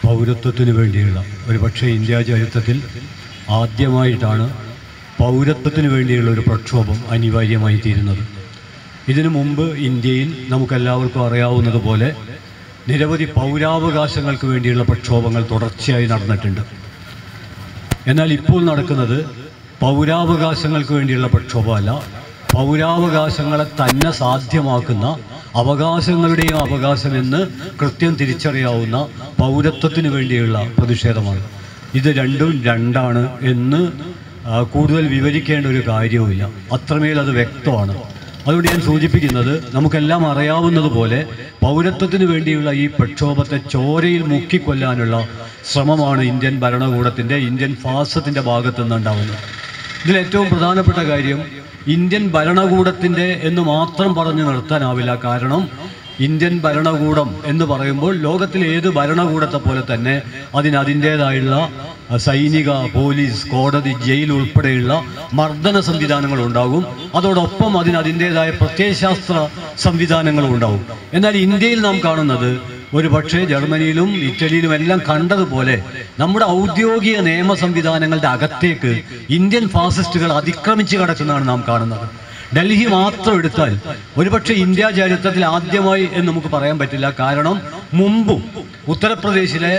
പൗരത്വത്തിന് വേണ്ടിയുള്ള ഒരു പക്ഷേ ഇന്ത്യ ചരിത്രത്തിൽ ആദ്യമായിട്ടാണ് പൗരത്വത്തിന് വേണ്ടിയുള്ള ഒരു പ്രക്ഷോഭം അനിവാര്യമായി തീരുന്നത് ഇതിനു മുമ്പ് ഇന്ത്യയിൽ നമുക്കെല്ലാവർക്കും അറിയാവുന്നതുപോലെ നിരവധി പൗരാവകാശങ്ങൾക്ക് വേണ്ടിയുള്ള പ്രക്ഷോഭങ്ങൾ തുടർച്ചയായി നടന്നിട്ടുണ്ട് എന്നാൽ ഇപ്പോൾ നടക്കുന്നത് പൗരാവകാശങ്ങൾക്ക് വേണ്ടിയുള്ള പ്രക്ഷോഭമല്ല പൗരാവകാശങ്ങളെ തന്നെ സാധ്യമാക്കുന്ന അവകാശങ്ങളുടെയും അവകാശമെന്ന് കൃത്യം തിരിച്ചറിയാവുന്ന പൗരത്വത്തിന് വേണ്ടിയുള്ള പ്രതിഷേധമാണ് ഇത് രണ്ടും രണ്ടാണ് എന്ന് ആ, കൂടുതൽ വിവരിക്കേണ്ട ഒരു കാര്യവുമില്ല അത്രമേൽ അത് വ്യക്തമാണ് അതുകൊണ്ട് ഞാൻ സൂചിപ്പിക്കുന്നത് നമുക്കെല്ലാം അറിയാവുന്നതുപോലെ പൗരത്വത്തിന് വേണ്ടിയുള്ള ഈ പ്രക്ഷോഭത്തെ ചോരയിൽ മുക്കിക്കൊല്ലാനുള്ള ശ്രമമാണ് ഇന്ത്യൻ ഭരണകൂടത്തിൻ്റെ ഇന്ത്യൻ ഫാസത്തിൻ്റെ ഭാഗത്തു നിന്നുണ്ടാവുന്നത് ഇതിൽ ഏറ്റവും പ്രധാനപ്പെട്ട കാര്യം ഇന്ത്യൻ ഭരണകൂടത്തിൻ്റെ എന്ന് മാത്രം പറഞ്ഞു നിർത്താനാവില്ല കാരണം ഇന്ത്യൻ ഭരണകൂടം എന്ന് പറയുമ്പോൾ ലോകത്തിലെ ഏത് ഭരണകൂടത്തെ പോലെ തന്നെ അതിന് അതിൻ്റേതായുള്ള സൈനിക പോലീസ് കോടതി ജയിൽ ഉൾപ്പെടെയുള്ള മർദ്ദന സംവിധാനങ്ങൾ ഉണ്ടാകും അതോടൊപ്പം അതിന് അതിൻ്റേതായ പ്രത്യയശാസ്ത്ര സംവിധാനങ്ങളും ഉണ്ടാവും എന്നാൽ ഇന്ത്യയിൽ നാം കാണുന്നത് ഒരു പക്ഷേ ജർമ്മനിയിലും ഇറ്റലിയിലും എല്ലാം കണ്ടതുപോലെ നമ്മുടെ ഔദ്യോഗിക നിയമ സംവിധാനങ്ങളുടെ അകത്തേക്ക് ഇന്ത്യൻ ഫാസിസ്റ്റുകൾ അതിക്രമിച്ച് കിടക്കുന്നതാണ് നാം കാണുന്നത് ഡൽഹി മാത്രം എടുത്താൽ ഒരുപക്ഷെ ഇന്ത്യ ചരിത്രത്തിൽ ആദ്യമായി എന്ന് നമുക്ക് പറയാൻ പറ്റില്ല കാരണം മുമ്പും ഉത്തർപ്രദേശിലെ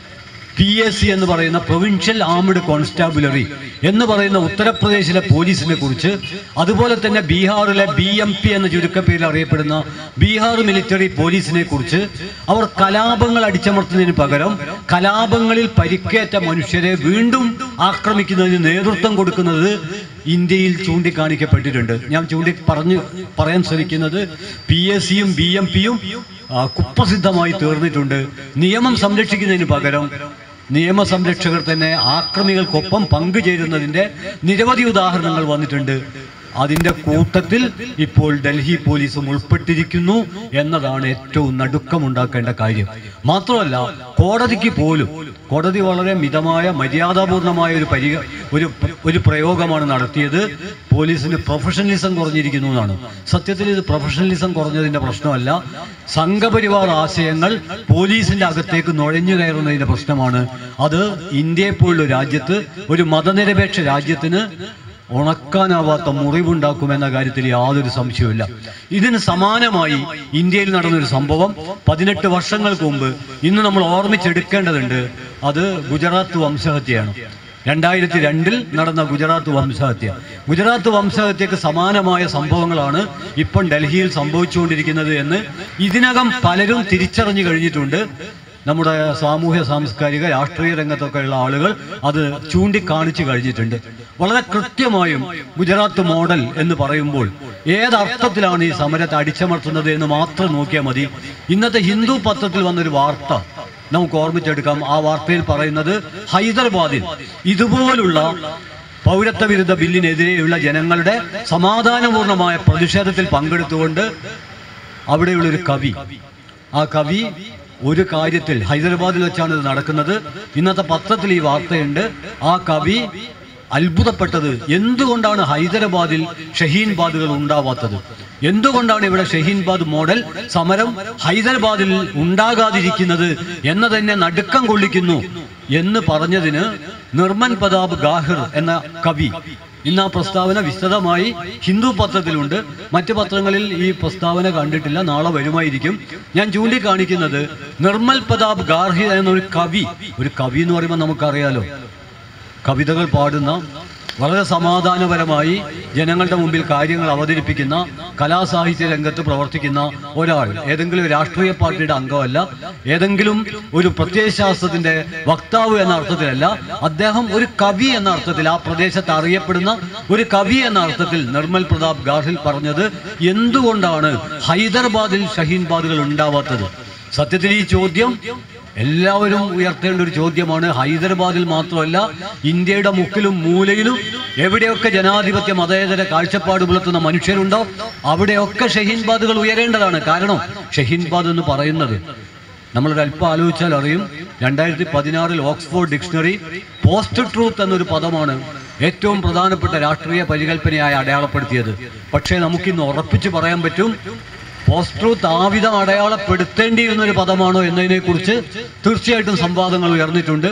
പി എസ് സി എന്ന് പറയുന്ന പ്രൊവിൻഷ്യൽ ആംഡ് കോൺസ്റ്റാബുലറി എന്ന് പറയുന്ന ഉത്തർപ്രദേശിലെ പോലീസിനെ കുറിച്ച് അതുപോലെ തന്നെ ബീഹാറിലെ ബി എം പി എന്ന ചുരുക്കപ്പേരിൽ അറിയപ്പെടുന്ന ബീഹാർ മിലിറ്ററി പോലീസിനെ കുറിച്ച് അവർ കലാപങ്ങൾ അടിച്ചമർത്തുന്നതിന് പകരം കലാപങ്ങളിൽ പരിക്കേറ്റ മനുഷ്യരെ വീണ്ടും ആക്രമിക്കുന്നതിന് നേതൃത്വം കൊടുക്കുന്നത് ഇന്ത്യയിൽ ചൂണ്ടിക്കാണിക്കപ്പെട്ടിട്ടുണ്ട് ഞാൻ ചൂണ്ടി പറഞ്ഞു പറയാൻ ശ്രമിക്കുന്നത് പി എസ് സിയും ബി എം പിയും കുപ്രസിദ്ധമായി തീർന്നിട്ടുണ്ട് നിയമം സംരക്ഷിക്കുന്നതിന് പകരം നിയമസംരക്ഷകർ തന്നെ ആക്രമികൾക്കൊപ്പം പങ്കുചേരുന്നതിൻ്റെ നിരവധി ഉദാഹരണങ്ങൾ വന്നിട്ടുണ്ട് അതിൻ്റെ കൂട്ടത്തിൽ ഇപ്പോൾ ഡൽഹി പോലീസും ഉൾപ്പെട്ടിരിക്കുന്നു എന്നതാണ് ഏറ്റവും നടുക്കമുണ്ടാക്കേണ്ട കാര്യം മാത്രമല്ല കോടതിക്ക് പോലും കോടതി വളരെ മിതമായ മര്യാദാപൂർണമായ ഒരു പരി ഒരു ഒരു പ്രയോഗമാണ് നടത്തിയത് പോലീസിന് പ്രൊഫഷണലിസം കുറഞ്ഞിരിക്കുന്നു എന്നാണ് സത്യത്തിൽ ഇത് പ്രൊഫഷണലിസം കുറഞ്ഞതിൻ്റെ പ്രശ്നമല്ല സംഘപരിവാർ ആശയങ്ങൾ പോലീസിന്റെ അകത്തേക്ക് നുഴഞ്ഞു കയറുന്നതിന്റെ പ്രശ്നമാണ് അത് ഇന്ത്യയെ പോലുള്ള രാജ്യത്ത് ഒരു മതനിരപേക്ഷ രാജ്യത്തിന് ഉണക്കാനാവാത്ത മുറിവുണ്ടാക്കുമെന്ന കാര്യത്തിൽ യാതൊരു സംശയവുമില്ല ഇതിന് സമാനമായി ഇന്ത്യയിൽ നടന്നൊരു സംഭവം പതിനെട്ട് വർഷങ്ങൾക്ക് മുമ്പ് ഇന്ന് നമ്മൾ ഓർമ്മിച്ചെടുക്കേണ്ടതുണ്ട് അത് ഗുജറാത്ത് വംശഹത്യയാണ് രണ്ടായിരത്തി രണ്ടിൽ നടന്ന ഗുജറാത്ത് വംശഹത്യ ഗുജറാത്ത് വംശഹത്യക്ക് സമാനമായ സംഭവങ്ങളാണ് ഇപ്പം ഡൽഹിയിൽ സംഭവിച്ചുകൊണ്ടിരിക്കുന്നത് എന്ന് ഇതിനകം പലരും തിരിച്ചറിഞ്ഞു കഴിഞ്ഞിട്ടുണ്ട് നമ്മുടെ സാമൂഹ്യ സാംസ്കാരിക രാഷ്ട്രീയ രംഗത്തൊക്കെയുള്ള ആളുകൾ അത് ചൂണ്ടിക്കാണിച്ചു കഴിഞ്ഞിട്ടുണ്ട് വളരെ കൃത്യമായും ഗുജറാത്ത് മോഡൽ എന്ന് പറയുമ്പോൾ ഏതർത്ഥത്തിലാണ് ഈ സമരത്തെ അടിച്ചമർത്തുന്നത് എന്ന് മാത്രം നോക്കിയാൽ മതി ഇന്നത്തെ ഹിന്ദു പത്രത്തിൽ വന്നൊരു വാർത്ത നമുക്ക് ഓർമ്മിച്ചെടുക്കാം ആ വാർത്തയിൽ പറയുന്നത് ഹൈദരാബാദിൽ ഇതുപോലുള്ള പൗരത്വ വിരുദ്ധ ബില്ലിനെതിരെയുള്ള ജനങ്ങളുടെ സമാധാനപൂർണമായ പ്രതിഷേധത്തിൽ പങ്കെടുത്തുകൊണ്ട് അവിടെയുള്ളൊരു കവി ആ കവി ഒരു കാര്യത്തിൽ ഹൈദരാബാദിൽ വെച്ചാണ് ഇത് നടക്കുന്നത് ഇന്നത്തെ പത്രത്തിൽ ഈ വാർത്തയുണ്ട് ആ കവി അത്ഭുതപ്പെട്ടത് എന്തുകൊണ്ടാണ് ഹൈദരാബാദിൽ ഷഹീൻബാദുകൾ ഉണ്ടാവാത്തത് എന്തുകൊണ്ടാണ് ഇവിടെ ഷഹീൻബാദ് മോഡൽ സമരം ഹൈദരാബാദിൽ ഉണ്ടാകാതിരിക്കുന്നത് എന്ന് തന്നെ നടുക്കം കൊള്ളിക്കുന്നു എന്ന് പറഞ്ഞതിന് നിർമ്മൻ പ്രതാപ് ഗാഹിർ എന്ന കവി ഇന്ന് ആ പ്രസ്താവന വിശദമായി ഹിന്ദു പത്രത്തിലുണ്ട് മറ്റു പത്രങ്ങളിൽ ഈ പ്രസ്താവന കണ്ടിട്ടില്ല നാളെ വരുമായിരിക്കും ഞാൻ ചൂണ്ടിക്കാണിക്കുന്നത് നിർമ്മൽ പ്രതാപ് ഗാർഹി എന്നൊരു കവി ഒരു കവി എന്ന് പറയുമ്പോൾ നമുക്കറിയാലോ കവിതകൾ പാടുന്ന വളരെ സമാധാനപരമായി ജനങ്ങളുടെ മുമ്പിൽ കാര്യങ്ങൾ അവതരിപ്പിക്കുന്ന കലാസാഹിത്യ രംഗത്ത് പ്രവർത്തിക്കുന്ന ഒരാൾ ഏതെങ്കിലും രാഷ്ട്രീയ പാർട്ടിയുടെ അംഗമല്ല ഏതെങ്കിലും ഒരു പ്രത്യയശാസ്ത്രത്തിന്റെ വക്താവ് എന്ന അർത്ഥത്തിലല്ല അദ്ദേഹം ഒരു കവി എന്ന അർത്ഥത്തിൽ ആ പ്രദേശത്ത് അറിയപ്പെടുന്ന ഒരു കവി എന്ന അർത്ഥത്തിൽ നിർമ്മൽ പ്രതാപ് ഗാർഹിൽ പറഞ്ഞത് എന്തുകൊണ്ടാണ് ഹൈദരാബാദിൽ ഷഹീൻബാദുകൾ ഉണ്ടാവാത്തത് സത്യത്തിൽ ഈ ചോദ്യം എല്ലാവരും ഉയർത്തേണ്ട ഒരു ചോദ്യമാണ് ഹൈദരാബാദിൽ മാത്രമല്ല ഇന്ത്യയുടെ മുക്കിലും മൂലയിലും എവിടെയൊക്കെ ജനാധിപത്യ മതേതര കാഴ്ചപ്പാട് പുലർത്തുന്ന മനുഷ്യരുണ്ടോ അവിടെയൊക്കെ ഷഹീൻബാദുകൾ ഉയരേണ്ടതാണ് കാരണം ഷഹീൻബാദ് എന്ന് പറയുന്നത് നമ്മളൊരു അല്പം ആലോചിച്ചാൽ അറിയും രണ്ടായിരത്തി പതിനാറിൽ ഓക്സ്ഫോർഡ് ഡിക്ഷണറി പോസ്റ്റ് ട്രൂത്ത് എന്നൊരു പദമാണ് ഏറ്റവും പ്രധാനപ്പെട്ട രാഷ്ട്രീയ പരികല്പനയായി അടയാളപ്പെടുത്തിയത് പക്ഷേ നമുക്കിന്ന് ഉറപ്പിച്ച് പറയാൻ പറ്റും പോസ്റ്റ് ട്രൂത്ത് ആവിധം അടയാളപ്പെടുത്തേണ്ടിയിരുന്ന ഒരു പദമാണോ എന്നതിനെക്കുറിച്ച് തീർച്ചയായിട്ടും സംവാദങ്ങൾ ഉയർന്നിട്ടുണ്ട്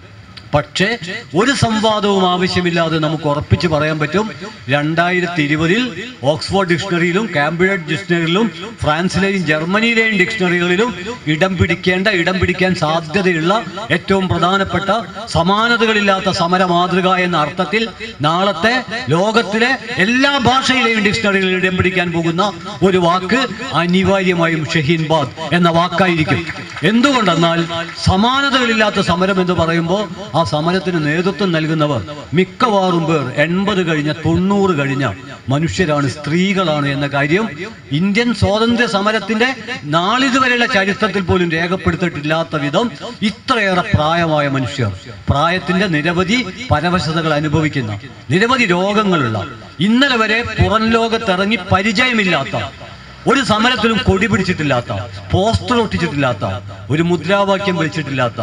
പക്ഷേ ഒരു സംവാദവും ആവശ്യമില്ലാതെ നമുക്ക് ഉറപ്പിച്ച് പറയാൻ പറ്റും രണ്ടായിരത്തി ഇരുപതിൽ ഓക്സ്ഫോർഡ് ഡിക്ഷണറിയിലും കാംബ്രിഡ്ജ് ഡിക്ഷണറിയിലും ഫ്രാൻസിലെയും ജർമ്മനിയിലെയും ഡിക്ഷണറികളിലും ഇടം പിടിക്കേണ്ട ഇടം പിടിക്കാൻ സാധ്യതയുള്ള ഏറ്റവും പ്രധാനപ്പെട്ട സമാനതകളില്ലാത്ത സമര മാതൃക എന്ന അർത്ഥത്തിൽ നാളത്തെ ലോകത്തിലെ എല്ലാ ഭാഷയിലെയും ഡിക്ഷണറികളിൽ ഇടം പിടിക്കാൻ പോകുന്ന ഒരു വാക്ക് അനിവാര്യമായും ഷഹീൻ ബാദ് എന്ന വാക്കായിരിക്കും എന്തുകൊണ്ടെന്നാൽ സമാനതകളില്ലാത്ത സമരം എന്ന് പറയുമ്പോൾ ആ സമരത്തിന് നേതൃത്വം നൽകുന്നവർ മിക്കവാറും പേർ എൺപത് കഴിഞ്ഞ തൊണ്ണൂറ് കഴിഞ്ഞ മനുഷ്യരാണ് സ്ത്രീകളാണ് എന്ന കാര്യം ഇന്ത്യൻ സ്വാതന്ത്ര്യ സമരത്തിന്റെ നാളിതുവരെയുള്ള ചരിത്രത്തിൽ പോലും രേഖപ്പെടുത്തിയിട്ടില്ലാത്ത വിധം ഇത്രയേറെ പ്രായമായ മനുഷ്യർ പ്രായത്തിന്റെ നിരവധി പരവശതകൾ അനുഭവിക്കുന്ന നിരവധി രോഗങ്ങളുള്ള ഇന്നലെ വരെ പുറം ലോകത്തിറങ്ങി പരിചയമില്ലാത്ത ഒരു സമരത്തിലും കൊടി പിടിച്ചിട്ടില്ലാത്ത പോസ്റ്റർ ഒട്ടിച്ചിട്ടില്ലാത്ത ഒരു മുദ്രാവാക്യം വിളിച്ചിട്ടില്ലാത്ത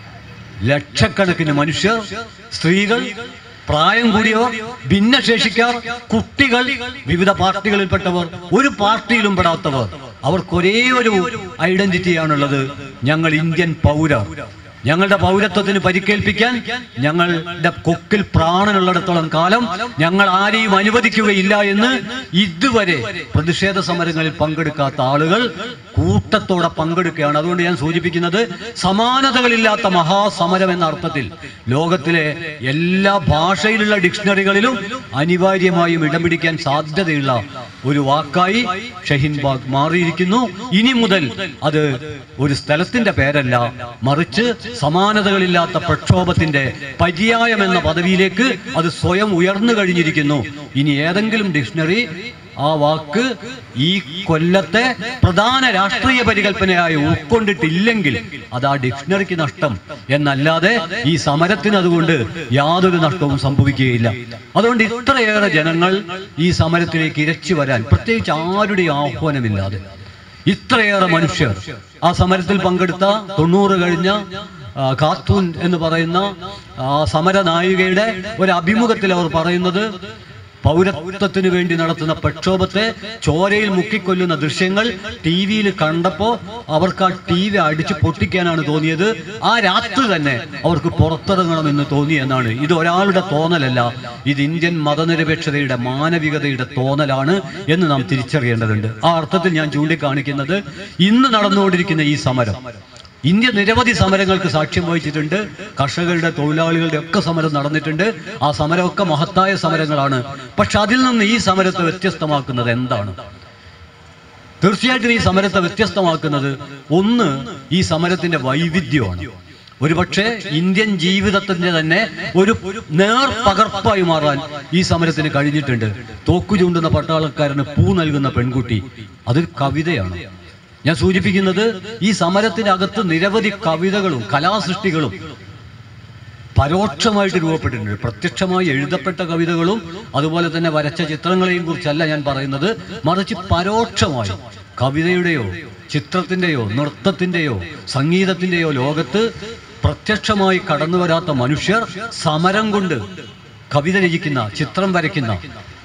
ലക്ഷക്കണക്കിന് മനുഷ്യർ സ്ത്രീകൾ പ്രായം കൂടിയവർ ഭിന്നശേഷിക്കാർ കുട്ടികൾ വിവിധ പാർട്ടികളിൽപ്പെട്ടവർ ഒരു പാർട്ടിയിലും പെടാത്തവർ അവർക്കൊരേ ഒരു ഐഡന്റിറ്റിയാണുള്ളത് ഞങ്ങൾ ഇന്ത്യൻ പൗരർ ഞങ്ങളുടെ പൗരത്വത്തിന് പരിക്കേൽപ്പിക്കാൻ ഞങ്ങളുടെ കൊക്കിൽ പ്രാണനുള്ളിടത്തോളം കാലം ഞങ്ങൾ ആരെയും അനുവദിക്കുകയില്ല എന്ന് ഇതുവരെ പ്രതിഷേധ സമരങ്ങളിൽ പങ്കെടുക്കാത്ത ആളുകൾ കൂട്ടത്തോടെ പങ്കെടുക്കുകയാണ് അതുകൊണ്ട് ഞാൻ സൂചിപ്പിക്കുന്നത് സമാനതകളില്ലാത്ത മഹാസമരം എന്ന അർത്ഥത്തിൽ ലോകത്തിലെ എല്ലാ ഭാഷയിലുള്ള ഡിക്ഷണറികളിലും അനിവാര്യമായും ഇടം പിടിക്കാൻ സാധ്യതയുള്ള ഒരു വാക്കായി ഷഹീൻ ബാഗ് മാറിയിരിക്കുന്നു ഇനി മുതൽ അത് ഒരു സ്ഥലത്തിന്റെ പേരല്ല മറിച്ച് സമാനതകളില്ലാത്ത പ്രക്ഷോഭത്തിന്റെ പര്യായം എന്ന പദവിയിലേക്ക് അത് സ്വയം ഉയർന്നു കഴിഞ്ഞിരിക്കുന്നു ഇനി ഏതെങ്കിലും ഡിക്ഷണറി ആ വാക്ക് ഈ കൊല്ലത്തെ പ്രധാന രാഷ്ട്രീയ പരികല്പനയായി ഉൾക്കൊണ്ടിട്ടില്ലെങ്കിൽ അത് ആ ഡിക്ഷണറിക്ക് നഷ്ടം എന്നല്ലാതെ ഈ സമരത്തിന് അതുകൊണ്ട് യാതൊരു നഷ്ടവും സംഭവിക്കുകയില്ല അതുകൊണ്ട് ഇത്രയേറെ ജനങ്ങൾ ഈ സമരത്തിലേക്ക് ഇരച്ചു വരാൻ പ്രത്യേകിച്ച് ആരുടെയും ആഹ്വാനമില്ലാതെ ഇത്രയേറെ മനുഷ്യർ ആ സമരത്തിൽ പങ്കെടുത്ത തൊണ്ണൂറ് കഴിഞ്ഞ ആ, ഖാത്തൂൻ എന്ന് പറയുന്ന ആ സമര നായികയുടെ ഒരു അഭിമുഖത്തിൽ അവർ പറയുന്നത് പൗരത്വത്തിന് വേണ്ടി നടത്തുന്ന പ്രക്ഷോഭത്തെ ചോരയിൽ മുക്കിക്കൊല്ലുന്ന ദൃശ്യങ്ങൾ ടി വിയിൽ കണ്ടപ്പോ അവർക്ക് ആ ടി വി അടിച്ച് പൊട്ടിക്കാനാണ് തോന്നിയത് ആ രാത്രി തന്നെ അവർക്ക് പുറത്തിറങ്ങണമെന്ന് തോന്നി എന്നാണ് ഇത് ഒരാളുടെ തോന്നലല്ല ഇത് ഇന്ത്യൻ മതനിരപേക്ഷതയുടെ മാനവികതയുടെ തോന്നലാണ് എന്ന് നാം തിരിച്ചറിയേണ്ടതുണ്ട് ആ അർത്ഥത്തിൽ ഞാൻ ചൂണ്ടിക്കാണിക്കുന്നത് ഇന്ന് നടന്നുകൊണ്ടിരിക്കുന്ന ഈ സമരം ഇന്ത്യ നിരവധി സമരങ്ങൾക്ക് സാക്ഷ്യം വഹിച്ചിട്ടുണ്ട് കർഷകരുടെ തൊഴിലാളികളുടെ ഒക്കെ സമരം നടന്നിട്ടുണ്ട് ആ സമരമൊക്കെ മഹത്തായ സമരങ്ങളാണ് പക്ഷെ അതിൽ നിന്ന് ഈ സമരത്തെ വ്യത്യസ്തമാക്കുന്നത് എന്താണ് തീർച്ചയായിട്ടും ഈ സമരത്തെ വ്യത്യസ്തമാക്കുന്നത് ഒന്ന് ഈ സമരത്തിന്റെ വൈവിധ്യമാണ് ഒരുപക്ഷെ ഇന്ത്യൻ ജീവിതത്തിന്റെ തന്നെ ഒരു നേർ പകർപ്പായി മാറാൻ ഈ സമരത്തിന് കഴിഞ്ഞിട്ടുണ്ട് തോക്കു ചൂണ്ടുന്ന പട്ടാളക്കാരന് പൂ നൽകുന്ന പെൺകുട്ടി അതൊരു കവിതയാണ് ഞാൻ സൂചിപ്പിക്കുന്നത് ഈ സമരത്തിനകത്ത് നിരവധി കവിതകളും കലാസൃഷ്ടികളും പരോക്ഷമായിട്ട് രൂപപ്പെട്ടിട്ടുണ്ട് പ്രത്യക്ഷമായി എഴുതപ്പെട്ട കവിതകളും അതുപോലെ തന്നെ വരച്ച ചിത്രങ്ങളെയും കുറിച്ചല്ല ഞാൻ പറയുന്നത് മറിച്ച് പരോക്ഷമായി കവിതയുടെയോ ചിത്രത്തിന്റെയോ നൃത്തത്തിന്റെയോ സംഗീതത്തിന്റെയോ ലോകത്ത് പ്രത്യക്ഷമായി കടന്നു വരാത്ത മനുഷ്യർ സമരം കൊണ്ട് കവിത രചിക്കുന്ന ചിത്രം വരയ്ക്കുന്ന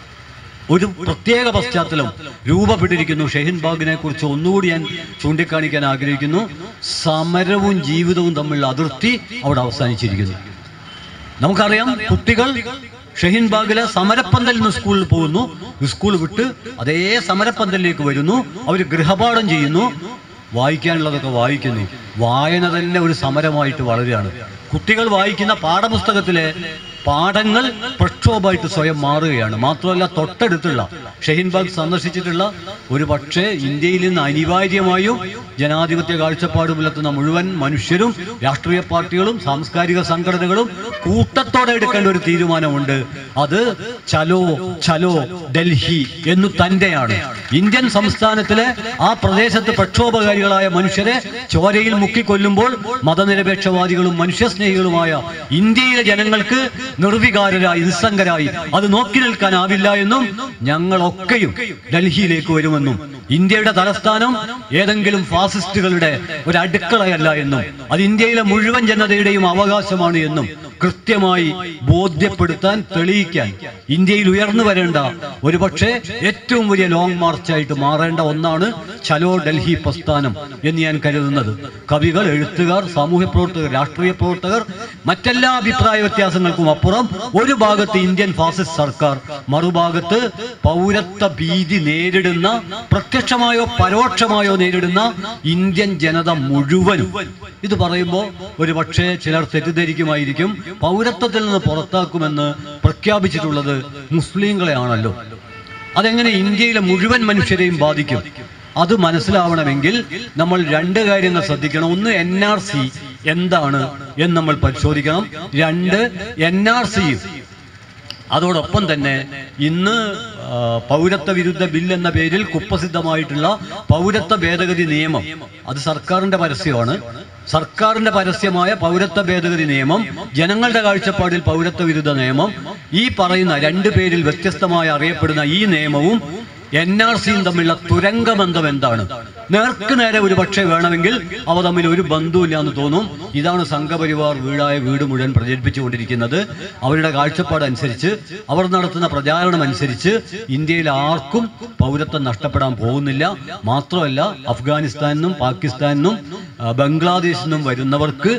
ഒരു പ്രത്യേക പശ്ചാത്തലം രൂപപ്പെട്ടിരിക്കുന്നു ഷഹീൻ ബാഗിനെ കുറിച്ച് ഒന്നുകൂടി ഞാൻ ചൂണ്ടിക്കാണിക്കാൻ ആഗ്രഹിക്കുന്നു സമരവും ജീവിതവും തമ്മിലുള്ള അതിർത്തി അവിടെ അവസാനിച്ചിരിക്കുന്നു നമുക്കറിയാം കുട്ടികൾ ഷഹീൻ ബാഗിലെ സമരപ്പന്തലിൽ നിന്ന് സ്കൂളിൽ പോകുന്നു സ്കൂൾ വിട്ട് അതേ സമരപ്പന്തലിലേക്ക് വരുന്നു അവർ ഗൃഹപാഠം ചെയ്യുന്നു വായിക്കാനുള്ളതൊക്കെ വായിക്കുന്നു വായന തന്നെ ഒരു സമരമായിട്ട് വളരുകയാണ് കുട്ടികൾ വായിക്കുന്ന പാഠപുസ്തകത്തിലെ പാഠങ്ങൾ പ്രക്ഷോഭമായിട്ട് സ്വയം മാറുകയാണ് മാത്രമല്ല തൊട്ടടുത്തുള്ള ഷഹീൻബാഗ് സന്ദർശിച്ചിട്ടുള്ള ഒരു പക്ഷേ ഇന്ത്യയിൽ നിന്ന് അനിവാര്യമായും ജനാധിപത്യ കാഴ്ചപ്പാട് പുലർത്തുന്ന മുഴുവൻ മനുഷ്യരും രാഷ്ട്രീയ പാർട്ടികളും സാംസ്കാരിക സംഘടനകളും കൂട്ടത്തോടെ എടുക്കേണ്ട ഒരു തീരുമാനമുണ്ട് അത് ചലോ ചലോ ഡൽഹി എന്നു തന്നെയാണ് ഇന്ത്യൻ സംസ്ഥാനത്തിലെ ആ പ്രദേശത്ത് പ്രക്ഷോഭകാരികളായ മനുഷ്യരെ ചോരയിൽ മുക്കിക്കൊല്ലുമ്പോൾ മതനിരപേക്ഷവാദികളും മനുഷ്യസ്നേഹികളുമായ ഇന്ത്യയിലെ ജനങ്ങൾക്ക് നിർവികാരരായി നിസ്സംഗരായി അത് നോക്കി നിൽക്കാനാവില്ല എന്നും ഞങ്ങളൊക്കെയും ഡൽഹിയിലേക്ക് വരുമെന്നും ഇന്ത്യയുടെ തലസ്ഥാനം ഏതെങ്കിലും ഫാസിസ്റ്റുകളുടെ ഒരു അടുക്കളയല്ല എന്നും അത് ഇന്ത്യയിലെ മുഴുവൻ ജനതയുടെയും അവകാശമാണ് എന്നും കൃത്യമായി ബോധ്യപ്പെടുത്താൻ തെളിയിക്കാൻ ഇന്ത്യയിൽ ഉയർന്നു വരേണ്ട ഒരുപക്ഷെ ഏറ്റവും വലിയ ലോങ് മാർച്ചായിട്ട് മാറേണ്ട ഒന്നാണ് ചലോ ഡൽഹി പ്രസ്ഥാനം എന്ന് ഞാൻ കരുതുന്നത് കവികൾ എഴുത്തുകാർ സാമൂഹ്യ പ്രവർത്തകർ രാഷ്ട്രീയ പ്രവർത്തകർ മറ്റെല്ലാ അഭിപ്രായ വ്യത്യാസങ്ങൾക്കും അപ്പുറം ഒരു ഭാഗത്ത് ഇന്ത്യൻ ഫാസിസ്റ്റ് സർക്കാർ മറുഭാഗത്ത് പൗരത്വ ഭീതി നേരിടുന്ന പ്രത്യക്ഷമായോ പരോക്ഷമായോ നേരിടുന്ന ഇന്ത്യൻ ജനത മുഴുവനും ഇത് പറയുമ്പോൾ ഒരു പക്ഷേ ചിലർ തെറ്റിദ്ധരിക്കുമായിരിക്കും പൗരത്വത്തിൽ നിന്ന് പുറത്താക്കുമെന്ന് പ്രഖ്യാപിച്ചിട്ടുള്ളത് മുസ്ലിങ്ങളെ ആണല്ലോ അതെങ്ങനെ ഇന്ത്യയിലെ മുഴുവൻ മനുഷ്യരെയും ബാധിക്കും അത് മനസ്സിലാവണമെങ്കിൽ നമ്മൾ രണ്ട് കാര്യങ്ങൾ ശ്രദ്ധിക്കണം ഒന്ന് എൻ ആർ സി എന്താണ് എന്ന് നമ്മൾ പരിശോധിക്കണം രണ്ട് എൻ ആർ സിയും അതോടൊപ്പം തന്നെ ഇന്ന് ആ, പൗരത്വ വിരുദ്ധ ബിൽ എന്ന പേരിൽ കുപ്രസിദ്ധമായിട്ടുള്ള പൗരത്വ ഭേദഗതി നിയമം അത് സർക്കാരിന്റെ പരസ്യമാണ് സർക്കാരിന്റെ പരസ്യമായ പൗരത്വ ഭേദഗതി നിയമം ജനങ്ങളുടെ കാഴ്ചപ്പാടിൽ പൗരത്വ വിരുദ്ധ നിയമം ഈ പറയുന്ന രണ്ട് പേരിൽ വ്യത്യസ്തമായി അറിയപ്പെടുന്ന ഈ നിയമവും എൻ ആർ സിയും തമ്മിലുള്ള തുരങ്കബന്ധം എന്താണ് നേർക്ക് നേരെ ഒരു പക്ഷേ വേണമെങ്കിൽ അവ തമ്മിൽ ഒരു ബന്ധവുമില്ല എന്ന് തോന്നും ഇതാണ് സംഘപരിവാർ വീടായ വീട് മുഴുവൻ പ്രചരിപ്പിച്ചുകൊണ്ടിരിക്കുന്നത് അവരുടെ കാഴ്ചപ്പാട് അനുസരിച്ച് അവർ നടത്തുന്ന പ്രചാരണം അനുസരിച്ച് ഇന്ത്യയിൽ ആർക്കും പൗരത്വം നഷ്ടപ്പെടാൻ പോകുന്നില്ല മാത്രമല്ല അഫ്ഗാനിസ്ഥാനിന്നും പാകിസ്ഥാനിന്നും ആ, ബംഗ്ലാദേശിൽ നിന്നും വരുന്നവർക്ക്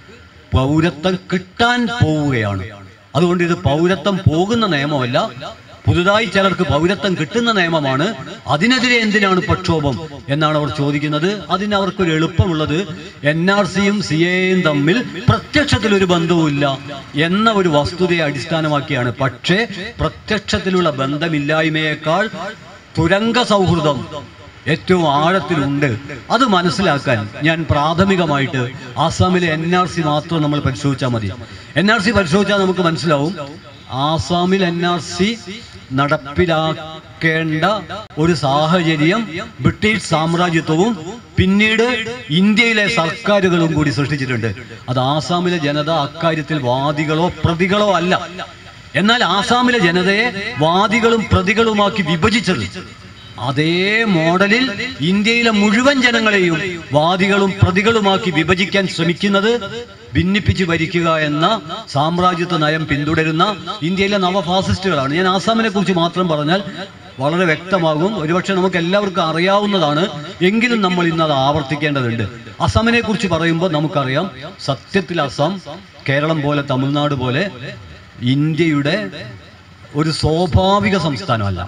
പൗരത്വം കിട്ടാൻ പോവുകയാണ് അതുകൊണ്ട് ഇത് പൗരത്വം പോകുന്ന നിയമമല്ല പുതുതായി ചിലർക്ക് പൗരത്വം കിട്ടുന്ന നിയമമാണ് അതിനെതിരെ എന്തിനാണ് പ്രക്ഷോഭം എന്നാണ് അവർ ചോദിക്കുന്നത് അതിന് അവർക്കൊരു എളുപ്പമുള്ളത് എൻ ആർ സിയും സി എയും തമ്മിൽ പ്രത്യക്ഷത്തിൽ ഒരു ബന്ധവുമില്ല എന്ന ഒരു വസ്തുതയെ അടിസ്ഥാനമാക്കിയാണ് പക്ഷേ പ്രത്യക്ഷത്തിലുള്ള ബന്ധമില്ലായ്മയേക്കാൾ തുരങ്ക സൗഹൃദം ഏറ്റവും ആഴത്തിലുണ്ട് അത് മനസ്സിലാക്കാൻ ഞാൻ പ്രാഥമികമായിട്ട് ആസാമിലെ എൻ ആർ സി മാത്രം നമ്മൾ പരിശോധിച്ചാൽ മതി എൻ ആർ സി പരിശോധിച്ചാൽ നമുക്ക് മനസ്സിലാവും ആസാമിൽ എൻ ആർ സി നടപ്പിലാക്കേണ്ട ഒരു സാഹചര്യം ബ്രിട്ടീഷ് സാമ്രാജ്യത്വവും പിന്നീട് ഇന്ത്യയിലെ സർക്കാരുകളും കൂടി സൃഷ്ടിച്ചിട്ടുണ്ട് അത് ആസാമിലെ ജനത അക്കാര്യത്തിൽ വാദികളോ പ്രതികളോ അല്ല എന്നാൽ ആസാമിലെ ജനതയെ വാദികളും പ്രതികളുമാക്കി വിഭജിച്ചത് അതേ മോഡലിൽ ഇന്ത്യയിലെ മുഴുവൻ ജനങ്ങളെയും വാദികളും പ്രതികളുമാക്കി വിഭജിക്കാൻ ശ്രമിക്കുന്നത് ഭിന്നിപ്പിച്ച് ഭരിക്കുക എന്ന സാമ്രാജ്യത്വ നയം പിന്തുടരുന്ന ഇന്ത്യയിലെ നവഫാസിസ്റ്റുകളാണ് ഞാൻ ആസാമിനെ കുറിച്ച് മാത്രം പറഞ്ഞാൽ വളരെ വ്യക്തമാകും ഒരുപക്ഷെ നമുക്ക് എല്ലാവർക്കും അറിയാവുന്നതാണ് എങ്കിലും നമ്മൾ ഇന്ന് അത് ആവർത്തിക്കേണ്ടതുണ്ട് അസമിനെ കുറിച്ച് പറയുമ്പോൾ നമുക്കറിയാം സത്യത്തിൽ അസം കേരളം പോലെ തമിഴ്നാട് പോലെ ഇന്ത്യയുടെ ഒരു സ്വാഭാവിക സംസ്ഥാനമല്ല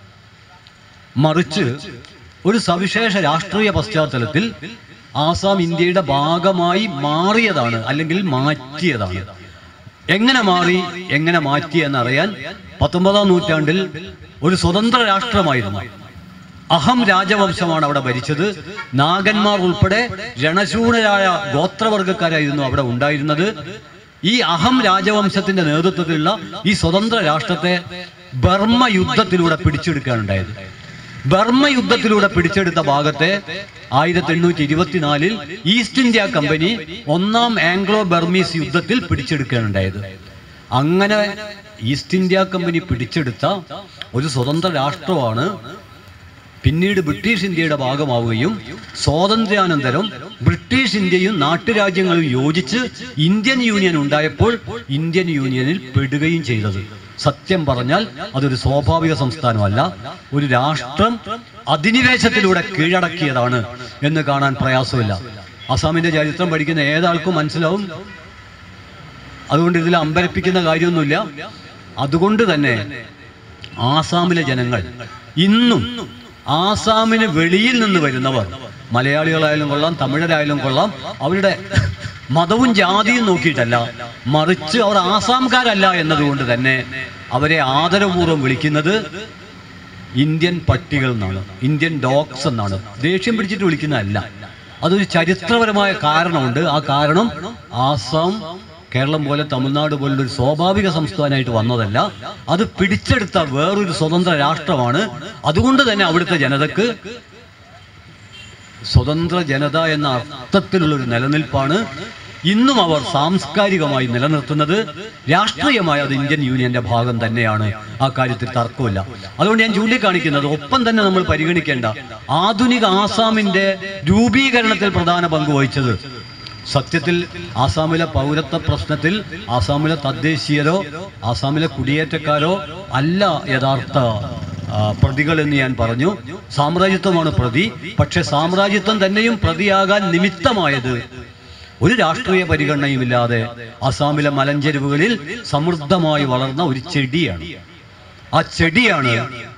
മറിച്ച് ഒരു സവിശേഷ രാഷ്ട്രീയ പശ്ചാത്തലത്തിൽ ആസാം ഇന്ത്യയുടെ ഭാഗമായി മാറിയതാണ് അല്ലെങ്കിൽ മാറ്റിയതാണ് എങ്ങനെ മാറി എങ്ങനെ മാറ്റി എന്നറിയാൻ പത്തൊമ്പതാം നൂറ്റാണ്ടിൽ ഒരു സ്വതന്ത്ര രാഷ്ട്രമായിരുന്നു അഹം രാജവംശമാണ് അവിടെ ഭരിച്ചത് നാഗന്മാർ ഉൾപ്പെടെ രണശൂരരായ ഗോത്രവർഗക്കാരായിരുന്നു അവിടെ ഉണ്ടായിരുന്നത് ഈ അഹം രാജവംശത്തിന്റെ നേതൃത്വത്തിലുള്ള ഈ സ്വതന്ത്ര രാഷ്ട്രത്തെ ബർമ്മ യുദ്ധത്തിലൂടെ പിടിച്ചെടുക്കാനുണ്ടായത് ബർമ്മ യുദ്ധത്തിലൂടെ പിടിച്ചെടുത്ത ഭാഗത്തെ ആയിരത്തി എണ്ണൂറ്റി ഇരുപത്തിനാലിൽ ഈസ്റ്റ് ഇന്ത്യ കമ്പനി ഒന്നാം ആംഗ്ലോ ബർമീസ് യുദ്ധത്തിൽ പിടിച്ചെടുക്കാനുണ്ടായത് അങ്ങനെ ഈസ്റ്റ് ഇന്ത്യ കമ്പനി പിടിച്ചെടുത്ത ഒരു സ്വതന്ത്ര രാഷ്ട്രമാണ് പിന്നീട് ബ്രിട്ടീഷ് ഇന്ത്യയുടെ ഭാഗമാവുകയും സ്വാതന്ത്ര്യാനന്തരം ബ്രിട്ടീഷ് ഇന്ത്യയും നാട്ടുരാജ്യങ്ങളും യോജിച്ച് ഇന്ത്യൻ യൂണിയൻ ഉണ്ടായപ്പോൾ ഇന്ത്യൻ യൂണിയനിൽ പെടുകയും ചെയ്തത് സത്യം പറഞ്ഞാൽ അതൊരു സ്വാഭാവിക സംസ്ഥാനമല്ല ഒരു രാഷ്ട്രം അധിനിവേശത്തിലൂടെ കീഴടക്കിയതാണ് എന്ന് കാണാൻ പ്രയാസമില്ല അസാമിന്റെ ചരിത്രം പഠിക്കുന്ന ഏതാൾക്കും മനസ്സിലാവും അതുകൊണ്ട് ഇതിൽ അമ്പരപ്പിക്കുന്ന കാര്യമൊന്നുമില്ല അതുകൊണ്ട് തന്നെ ആസാമിലെ ജനങ്ങൾ ഇന്നും ആസാമിന് വെളിയിൽ നിന്ന് വരുന്നവർ മലയാളികളായാലും കൊള്ളാം തമിഴരായാലും കൊള്ളാം അവരുടെ മതവും ജാതിയും നോക്കിയിട്ടല്ല മറിച്ച് അവർ ആസാംകാരല്ല എന്നതുകൊണ്ട് തന്നെ അവരെ ആദരപൂർവ്വം വിളിക്കുന്നത് ഇന്ത്യൻ പട്ടികൾ എന്നാണ് ഇന്ത്യൻ ഡോഗ്സ് എന്നാണ് ദേഷ്യം പിടിച്ചിട്ട് വിളിക്കുന്നതല്ല അതൊരു ചരിത്രപരമായ കാരണമുണ്ട് ആ കാരണം ആസാം കേരളം പോലെ തമിഴ്നാട് പോലുള്ള ഒരു സ്വാഭാവിക സംസ്ഥാനമായിട്ട് വന്നതല്ല അത് പിടിച്ചെടുത്ത വേറൊരു സ്വതന്ത്ര രാഷ്ട്രമാണ് അതുകൊണ്ട് തന്നെ അവിടുത്തെ ജനതക്ക് സ്വതന്ത്ര ജനത എന്ന അർത്ഥത്തിലുള്ള ഒരു നിലനിൽപ്പാണ് ഇന്നും അവർ സാംസ്കാരികമായി നിലനിർത്തുന്നത് രാഷ്ട്രീയമായ അത് ഇന്ത്യൻ യൂണിയന്റെ ഭാഗം തന്നെയാണ് ആ കാര്യത്തിൽ തർക്കമില്ല അതുകൊണ്ട് ഞാൻ ചൂണ്ടിക്കാണിക്കുന്നത് ഒപ്പം തന്നെ നമ്മൾ പരിഗണിക്കേണ്ട ആധുനിക ആസാമിന്റെ രൂപീകരണത്തിൽ പ്രധാന പങ്ക് വഹിച്ചത് സത്യത്തിൽ ആസാമിലെ പൗരത്വ പ്രശ്നത്തിൽ ആസാമിലെ തദ്ദേശീയരോ ആസാമിലെ കുടിയേറ്റക്കാരോ അല്ല യഥാർത്ഥ ആ, പ്രതികൾ എന്ന് ഞാൻ പറഞ്ഞു സാമ്രാജ്യത്വമാണ് പ്രതി പക്ഷെ സാമ്രാജ്യത്വം തന്നെയും പ്രതിയാകാൻ നിമിത്തമായത് ഒരു രാഷ്ട്രീയ പരിഗണനയുമില്ലാതെ അസാമിലെ മലഞ്ചെരുവുകളിൽ സമൃദ്ധമായി വളർന്ന ഒരു ചെടിയാണ് ആ ചെടിയാണ്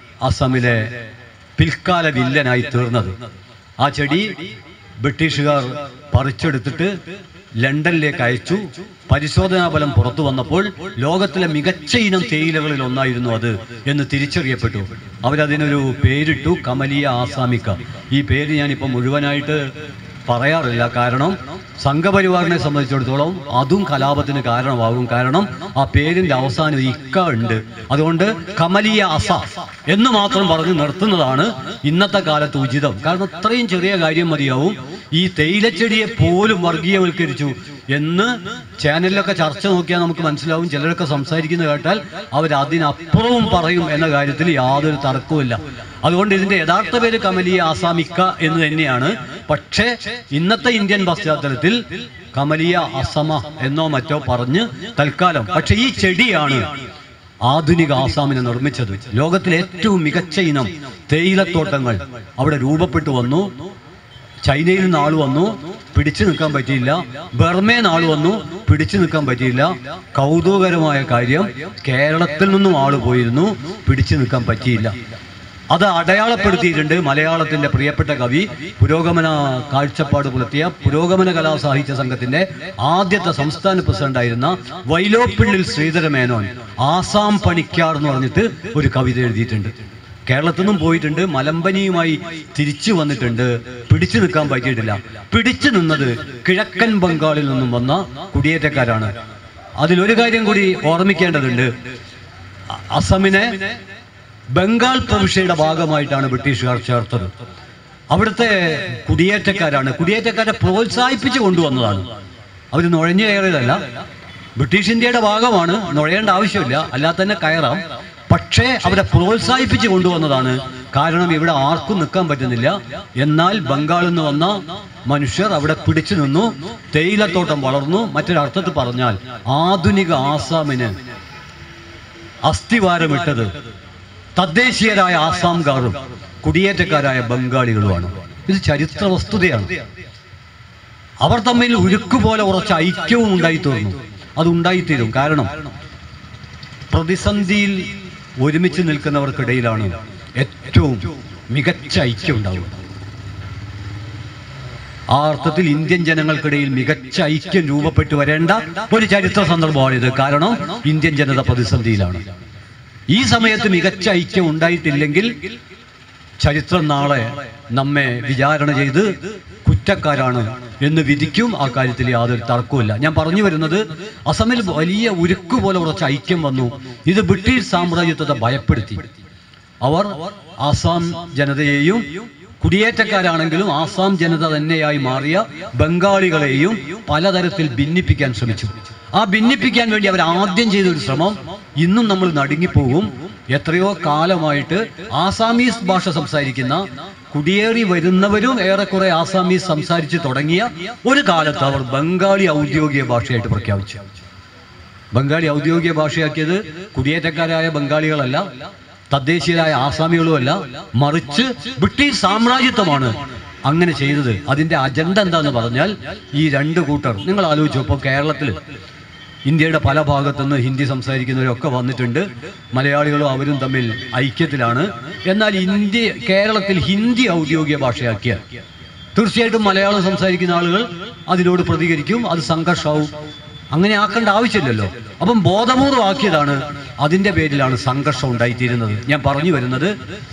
അസമിലെ പിൽക്കാല വില്ലനായി തീർന്നത് ആ ചെടി ബ്രിട്ടീഷുകാർ പറിച്ചെടുത്തിട്ട് ലണ്ടനിലേക്ക് അയച്ചു പരിശോധനാ ഫലം പുറത്തു വന്നപ്പോൾ ലോകത്തിലെ മികച്ച ഇനം തേയിലകളിൽ ഒന്നായിരുന്നു അത് എന്ന് തിരിച്ചറിയപ്പെട്ടു അവരതിനൊരു പേരിട്ടു കമലിയ ആസാമിക്ക ഈ പേര് ഞാനിപ്പോൾ മുഴുവനായിട്ട് പറയാറില്ല കാരണം സംഘപരിവാറിനെ സംബന്ധിച്ചിടത്തോളം അതും കലാപത്തിന് കാരണമാകും കാരണം ആ പേരിന്റെ അവസാനം ഒരു ഇക്ക ഉണ്ട് അതുകൊണ്ട് കമലിയ അസ എന്ന് മാത്രം പറഞ്ഞ് നിർത്തുന്നതാണ് ഇന്നത്തെ കാലത്ത് ഉചിതം കാരണം അത്രയും ചെറിയ കാര്യം മതിയാവും ഈ തേയിലച്ചെടിയെ പോലും വർഗീയവൽക്കരിച്ചു എന്ന് ചാനലിലൊക്കെ ചർച്ച നോക്കിയാൽ നമുക്ക് മനസ്സിലാവും ചിലരൊക്കെ സംസാരിക്കുന്നത് കേട്ടാൽ അവർ അതിനപ്പുറവും പറയും എന്ന കാര്യത്തിൽ യാതൊരു തർക്കവുമില്ല അതുകൊണ്ട് ഇതിന്റെ യഥാർത്ഥ പേര് കമലിയ ആസാമിക്ക എന്ന് തന്നെയാണ് പക്ഷേ ഇന്നത്തെ ഇന്ത്യൻ പശ്ചാത്തലത്തിൽ കമലിയ അസമ എന്നോ മറ്റോ പറഞ്ഞ് തൽക്കാലം പക്ഷെ ഈ ചെടിയാണ് ആധുനിക ആസാമിനെ നിർമ്മിച്ചത് ലോകത്തിലെ ഏറ്റവും മികച്ച ഇനം തേയിലത്തോട്ടങ്ങൾ അവിടെ രൂപപ്പെട്ടു വന്നു ചൈനയിൽ നിന്ന് ആൾ വന്നു പിടിച്ചു നിൽക്കാൻ പറ്റിയില്ല ബർമയിൽ നിന്ന് ആൾ വന്നു പിടിച്ചു നിൽക്കാൻ പറ്റിയില്ല കൗതുകകരമായ കാര്യം കേരളത്തിൽ നിന്നും ആൾ പോയിരുന്നു പിടിച്ചു നിൽക്കാൻ പറ്റിയില്ല അത് അടയാളപ്പെടുത്തിയിട്ടുണ്ട് മലയാളത്തിന്റെ പ്രിയപ്പെട്ട കവി പുരോഗമന കാഴ്ചപ്പാട് പുലർത്തിയ പുരോഗമന കലാ സാഹിത്യ സംഘത്തിന്റെ ആദ്യത്തെ സംസ്ഥാന പ്രസിഡന്റായിരുന്ന വൈലോപ്പിള്ളിൽ ശ്രീധരമേനോൻ ആസാം പണിക്കാർ എന്ന് പറഞ്ഞിട്ട് ഒരു കവിത എഴുതിയിട്ടുണ്ട് കേരളത്തിൽ നിന്നും പോയിട്ടുണ്ട് മലമ്പനിയുമായി തിരിച്ചു വന്നിട്ടുണ്ട് പിടിച്ചു നിൽക്കാൻ പറ്റിയിട്ടില്ല പിടിച്ചു നിന്നത് കിഴക്കൻ ബംഗാളിൽ നിന്നും വന്ന കുടിയേറ്റക്കാരാണ് അതിലൊരു കാര്യം കൂടി ഓർമ്മിക്കേണ്ടതുണ്ട് അ- അസമിനെ ബംഗാൾ പ്രവിശ്യയുടെ ഭാഗമായിട്ടാണ് ബ്രിട്ടീഷുകാർ ചേർത്തത് അവിടുത്തെ കുടിയേറ്റക്കാരാണ് കുടിയേറ്റക്കാരെ പ്രോത്സാഹിപ്പിച്ചു കൊണ്ടുവന്നതാണ് അവർ നുഴഞ്ഞു കയറിയതല്ല ബ്രിട്ടീഷ് ഇന്ത്യയുടെ ഭാഗമാണ് നുഴയേണ്ട ആവശ്യമില്ല അല്ലാതെ തന്നെ കയറാം പക്ഷേ അവരെ പ്രോത്സാഹിപ്പിച്ചു കൊണ്ടുവന്നതാണ് കാരണം ഇവിടെ ആർക്കും നിൽക്കാൻ പറ്റുന്നില്ല എന്നാൽ ബംഗാളിൽ നിന്ന് വന്ന മനുഷ്യർ അവിടെ പിടിച്ചു നിന്നു തേയിലത്തോട്ടം വളർന്നു മറ്റൊരർത്ഥത്തിൽ പറഞ്ഞാൽ ആധുനിക ആസാമിന് അസ്ഥിവാരമിട്ടത് തദ്ദേശീയരായ ആസാംകാരും കുടിയേറ്റക്കാരായ ബംഗാളികളുമാണ് ഇത് ചരിത്ര വസ്തുതയാണ് അവർ തമ്മിൽ ഉരുക്കുപോലെ ഉറച്ച ഐക്യവും ഉണ്ടായിത്തീർന്നു അത് ഉണ്ടായിത്തീരും കാരണം പ്രതിസന്ധിയിൽ ഒരുമിച്ച് നിൽക്കുന്നവർക്കിടയിലാണ് ഏറ്റവും മികച്ച ഐക്യം ഉണ്ടാവുക ആ അർത്ഥത്തിൽ ഇന്ത്യൻ ജനങ്ങൾക്കിടയിൽ മികച്ച ഐക്യം രൂപപ്പെട്ടു വരേണ്ട ഒരു ചരിത്ര സന്ദർഭമാണിത് കാരണം ഇന്ത്യൻ ജനത പ്രതിസന്ധിയിലാണ് ഈ സമയത്ത് മികച്ച ഐക്യം ഉണ്ടായിട്ടില്ലെങ്കിൽ ചരിത്രം നാളെ നമ്മെ വിചാരണ ചെയ്ത് കുറ്റക്കാരാണ് എന്ന് വിധിക്കും ആ കാര്യത്തിൽ യാതൊരു തർക്കവുമില്ല ഞാൻ പറഞ്ഞു വരുന്നത് അസമിൽ വലിയ ഉരുക്ക് പോലെ ഉറച്ച ഐക്യം വന്നു ഇത് ബ്രിട്ടീഷ് സാമ്രാജ്യത്വത്തെ ഭയപ്പെടുത്തി അവർ ആസാം ജനതയെയും കുടിയേറ്റക്കാരാണെങ്കിലും ആസാം ജനത തന്നെയായി മാറിയ ബംഗാളികളെയും പലതരത്തിൽ ഭിന്നിപ്പിക്കാൻ ശ്രമിച്ചു ആ ഭിന്നിപ്പിക്കാൻ വേണ്ടി അവർ ആദ്യം ചെയ്ത ഒരു ശ്രമം ഇന്നും നമ്മൾ നടുങ്ങിപ്പോകും എത്രയോ കാലമായിട്ട് ആസാമീസ് ഭാഷ സംസാരിക്കുന്ന കുടിയേറി വരുന്നവരും ഏറെക്കുറെ ആസാമീസ് സംസാരിച്ച് തുടങ്ങിയ ഒരു കാലത്ത് അവർ ബംഗാളി ഔദ്യോഗിക ഭാഷയായിട്ട് പ്രഖ്യാപിച്ചു ബംഗാളി ഔദ്യോഗിക ഭാഷയാക്കിയത് കുടിയേറ്റക്കാരായ ബംഗാളികളല്ല തദ്ദേശീയരായ ആസാമികളുമല്ല മറിച്ച് ബ്രിട്ടീഷ് സാമ്രാജ്യത്വമാണ് അങ്ങനെ ചെയ്തത് അതിന്റെ അജണ്ട എന്താന്ന് പറഞ്ഞാൽ ഈ രണ്ട് കൂട്ടർ നിങ്ങൾ ആലോചിച്ചു ഇപ്പോൾ കേരളത്തിൽ ഇന്ത്യയുടെ പല ഭാഗത്തുനിന്ന് ഹിന്ദി സംസാരിക്കുന്നവരൊക്കെ വന്നിട്ടുണ്ട് മലയാളികളും അവരും തമ്മിൽ ഐക്യത്തിലാണ് എന്നാൽ ഇന്ത്യ കേരളത്തിൽ ഹിന്ദി ഔദ്യോഗിക ഭാഷയാക്കിയ തീർച്ചയായിട്ടും മലയാളം സംസാരിക്കുന്ന ആളുകൾ അതിനോട് പ്രതികരിക്കും അത് സംഘർഷമാവും അങ്ങനെ ആക്കേണ്ട ആവശ്യമില്ലല്ലോ അപ്പം ബോധപൂർവം ആക്കിയതാണ് അതിന്റെ പേരിലാണ് സംഘർഷം ഉണ്ടായിത്തീരുന്നത് ഞാൻ പറഞ്ഞു വരുന്നത്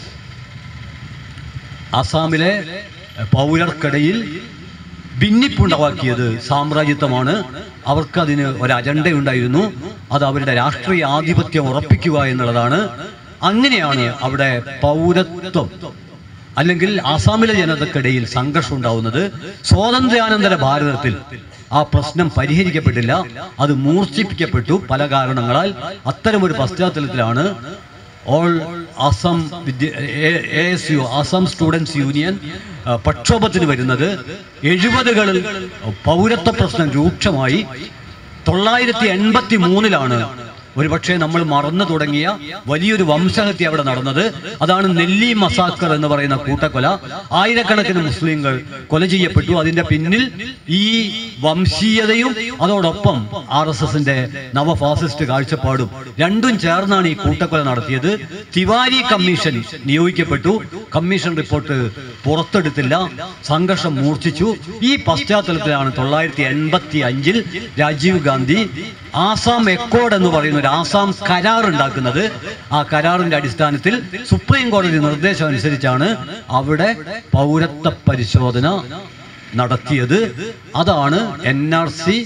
ആസാമിലെ പൗരർക്കിടയിൽ ഭിന്നിപ്പുണ്ടാക്കിയത് സാമ്രാജ്യത്വമാണ് അവർക്ക് അതിന് ഒരു അജണ്ട ഉണ്ടായിരുന്നു അത് അവരുടെ രാഷ്ട്രീയ ആധിപത്യം ഉറപ്പിക്കുക എന്നുള്ളതാണ് അങ്ങനെയാണ് അവിടെ പൗരത്വം അല്ലെങ്കിൽ ആസാമിലെ ജനതക്കിടയിൽ സംഘർഷം ഉണ്ടാവുന്നത് സ്വാതന്ത്ര്യാനന്തര ഭാരതത്തിൽ ആ പ്രശ്നം പരിഹരിക്കപ്പെട്ടില്ല അത് മൂർച്ഛിപ്പിക്കപ്പെട്ടു പല കാരണങ്ങളാൽ അത്തരമൊരു പശ്ചാത്തലത്തിലാണ് ഓൾ അസം വിദ്യ A S U Assam Students Union ആ, പ്രക്ഷോഭത്തിന് വരുന്നത് എഴുപതുകളിൽ പൗരത്വ പ്രശ്നം രൂക്ഷമായി തൊള്ളായിരത്തി എൺപത്തി മൂന്നിലാണ് ഒരുപക്ഷെ നമ്മൾ മറന്നു തുടങ്ങിയ വലിയൊരു വംശഹത്യ അവിടെ നടന്നത് അതാണ് നെല്ലി മസാക്കർ എന്ന് പറയുന്ന കൂട്ടക്കൊല ആയിരക്കണക്കിന് മുസ്ലിങ്ങൾ കൊല ചെയ്യപ്പെട്ടു അതിന്റെ പിന്നിൽ ഈ വംശീയതയും അതോടൊപ്പം ആർ എസ് എസിന്റെ നവഫാസിസ്റ്റ് കാഴ്ചപ്പാടും രണ്ടും ചേർന്നാണ് ഈ കൂട്ടക്കൊല നടത്തിയത് തിവാരി കമ്മീഷൻ നിയോഗിക്കപ്പെട്ടു കമ്മീഷൻ റിപ്പോർട്ട് പുറത്തെടുത്തില്ല സംഘർഷം മൂർച്ഛിച്ചു ഈ പശ്ചാത്തലത്തിലാണ് തൊള്ളായിരത്തി എൺപത്തി അഞ്ചിൽ രാജീവ് ഗാന്ധി ആസാം എക്കോഡ് എന്ന് പറയുന്ന ഒരു ആസാം കരാർ ഉണ്ടാക്കുന്നത് ആ കരാറിന്റെ അടിസ്ഥാനത്തിൽ സുപ്രീം കോടതി നിർദ്ദേശം അനുസരിച്ചാണ് അവിടെ പൗരത്വ പരിശോധന നടത്തിയത് അതാണ് എൻ ആർ സി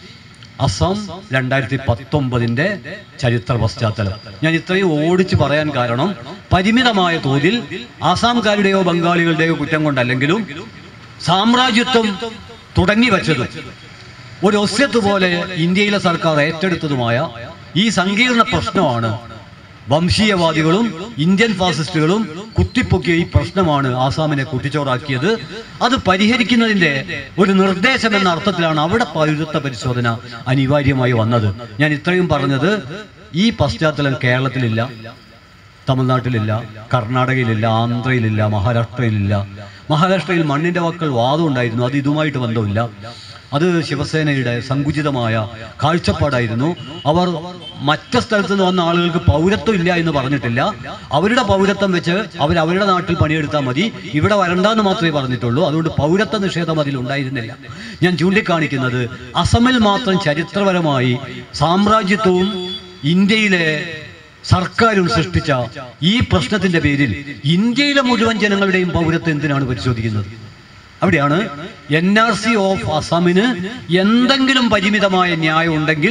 അസം രണ്ടായിരത്തി പത്തൊമ്പതിന്റെ ചരിത്ര പശ്ചാത്തലം ഞാൻ ഇത്രയും ഓടിച്ച് പറയാൻ കാരണം പരിമിതമായ തോതിൽ ആസാംകാരുടെയോ ബംഗാളികളുടെയോ കുറ്റം കൊണ്ടല്ലെങ്കിലും സാമ്രാജ്യത്വം തുടങ്ങി വച്ചതും ഒരു ഒസ്യത്ത് പോലെ ഇന്ത്യയിലെ സർക്കാർ ഏറ്റെടുത്തതുമായ ഈ സങ്കീർണ പ്രശ്നമാണ് വംശീയവാദികളും ഇന്ത്യൻ ഫാസിസ്റ്റുകളും കുത്തിപ്പൊക്കിയ ഈ പ്രശ്നമാണ് ആസാമിനെ കുട്ടിച്ചോറാക്കിയത് അത് പരിഹരിക്കുന്നതിന്റെ ഒരു നിർദ്ദേശം എന്ന അർത്ഥത്തിലാണ് അവിടെ പൗരത്വ പരിശോധന അനിവാര്യമായി വന്നത് ഞാൻ ഇത്രയും പറഞ്ഞത് ഈ പശ്ചാത്തലം കേരളത്തിലില്ല തമിഴ്നാട്ടിലില്ല കർണാടകയിലില്ല ആന്ധ്രയിലില്ല മഹാരാഷ്ട്രയിലില്ല മഹാരാഷ്ട്രയിൽ മണ്ണിന്റെ വാക്കൾ വാദം ഉണ്ടായിരുന്നു അത് ഇതുമായിട്ട് ബന്ധമില്ല അത് ശിവസേനയുടെ സങ്കുചിതമായ കാഴ്ചപ്പാടായിരുന്നു അവർ മറ്റു സ്ഥലത്ത് നിന്ന് വന്ന ആളുകൾക്ക് പൗരത്വം ഇല്ല എന്ന് പറഞ്ഞിട്ടില്ല അവരുടെ പൗരത്വം വെച്ച് അവർ അവരുടെ നാട്ടിൽ പണിയെടുത്താൽ മതി ഇവിടെ വരണ്ടെന്ന് മാത്രമേ പറഞ്ഞിട്ടുള്ളൂ അതുകൊണ്ട് പൗരത്വ നിഷേധം അതിൽ ഉണ്ടായിരുന്നില്ല ഞാൻ ചൂണ്ടിക്കാണിക്കുന്നത് അസമിൽ മാത്രം ചരിത്രപരമായി സാമ്രാജ്യത്വവും ഇന്ത്യയിലെ സർക്കാരും സൃഷ്ടിച്ച ഈ പ്രശ്നത്തിന്റെ പേരിൽ ഇന്ത്യയിലെ മുഴുവൻ ജനങ്ങളുടെയും പൗരത്വം എന്തിനാണ് പരിശോധിക്കുന്നത് അവിടെയാണ് എൻ ആർ സി ഓഫ് അസമിന് എന്തെങ്കിലും പരിമിതമായ ന്യായം ഉണ്ടെങ്കിൽ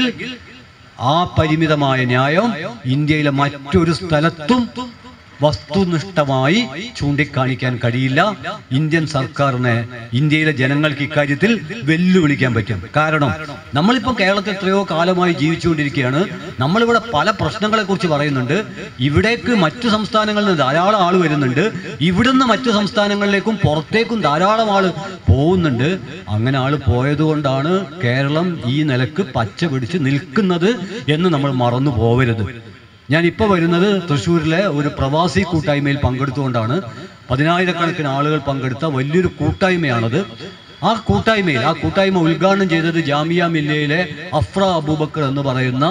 ആ പരിമിതമായ ന്യായം ഇന്ത്യയിലെ മറ്റൊരു സ്ഥലത്തും വസ്തുനിഷ്ഠമായി ചൂണ്ടിക്കാണിക്കാൻ കഴിയില്ല ഇന്ത്യൻ സർക്കാരിനെ ഇന്ത്യയിലെ ജനങ്ങൾക്ക് ഇക്കാര്യത്തിൽ വെല്ലുവിളിക്കാൻ പറ്റും കാരണം നമ്മളിപ്പോൾ കേരളത്തിൽ എത്രയോ കാലമായി ജീവിച്ചുകൊണ്ടിരിക്കുകയാണ് നമ്മളിവിടെ പല പ്രശ്നങ്ങളെ കുറിച്ച് പറയുന്നുണ്ട് ഇവിടേക്ക് മറ്റു സംസ്ഥാനങ്ങളിൽ നിന്ന് ധാരാളം ആൾ വരുന്നുണ്ട് ഇവിടുന്ന് മറ്റു സംസ്ഥാനങ്ങളിലേക്കും പുറത്തേക്കും ധാരാളം ആൾ പോകുന്നുണ്ട് അങ്ങനെ ആൾ പോയതുകൊണ്ടാണ് കേരളം ഈ നിലക്ക് പച്ച പിടിച്ച് നിൽക്കുന്നത് എന്ന് നമ്മൾ മറന്നു പോവരുത് ഞാൻ ഇപ്പോൾ വരുന്നത് തൃശ്ശൂരിലെ ഒരു പ്രവാസി കൂട്ടായ്മയിൽ പങ്കെടുത്തുകൊണ്ടാണ് പതിനായിരക്കണക്കിന് ആളുകൾ പങ്കെടുത്ത വലിയൊരു കൂട്ടായ്മയാണത് ആ കൂട്ടായ്മയിൽ ആ കൂട്ടായ്മ ഉദ്ഘാടനം ചെയ്തത് ജാമിയ മില്ലയിലെ അഫ്ര അബൂബക്കർ എന്ന് പറയുന്ന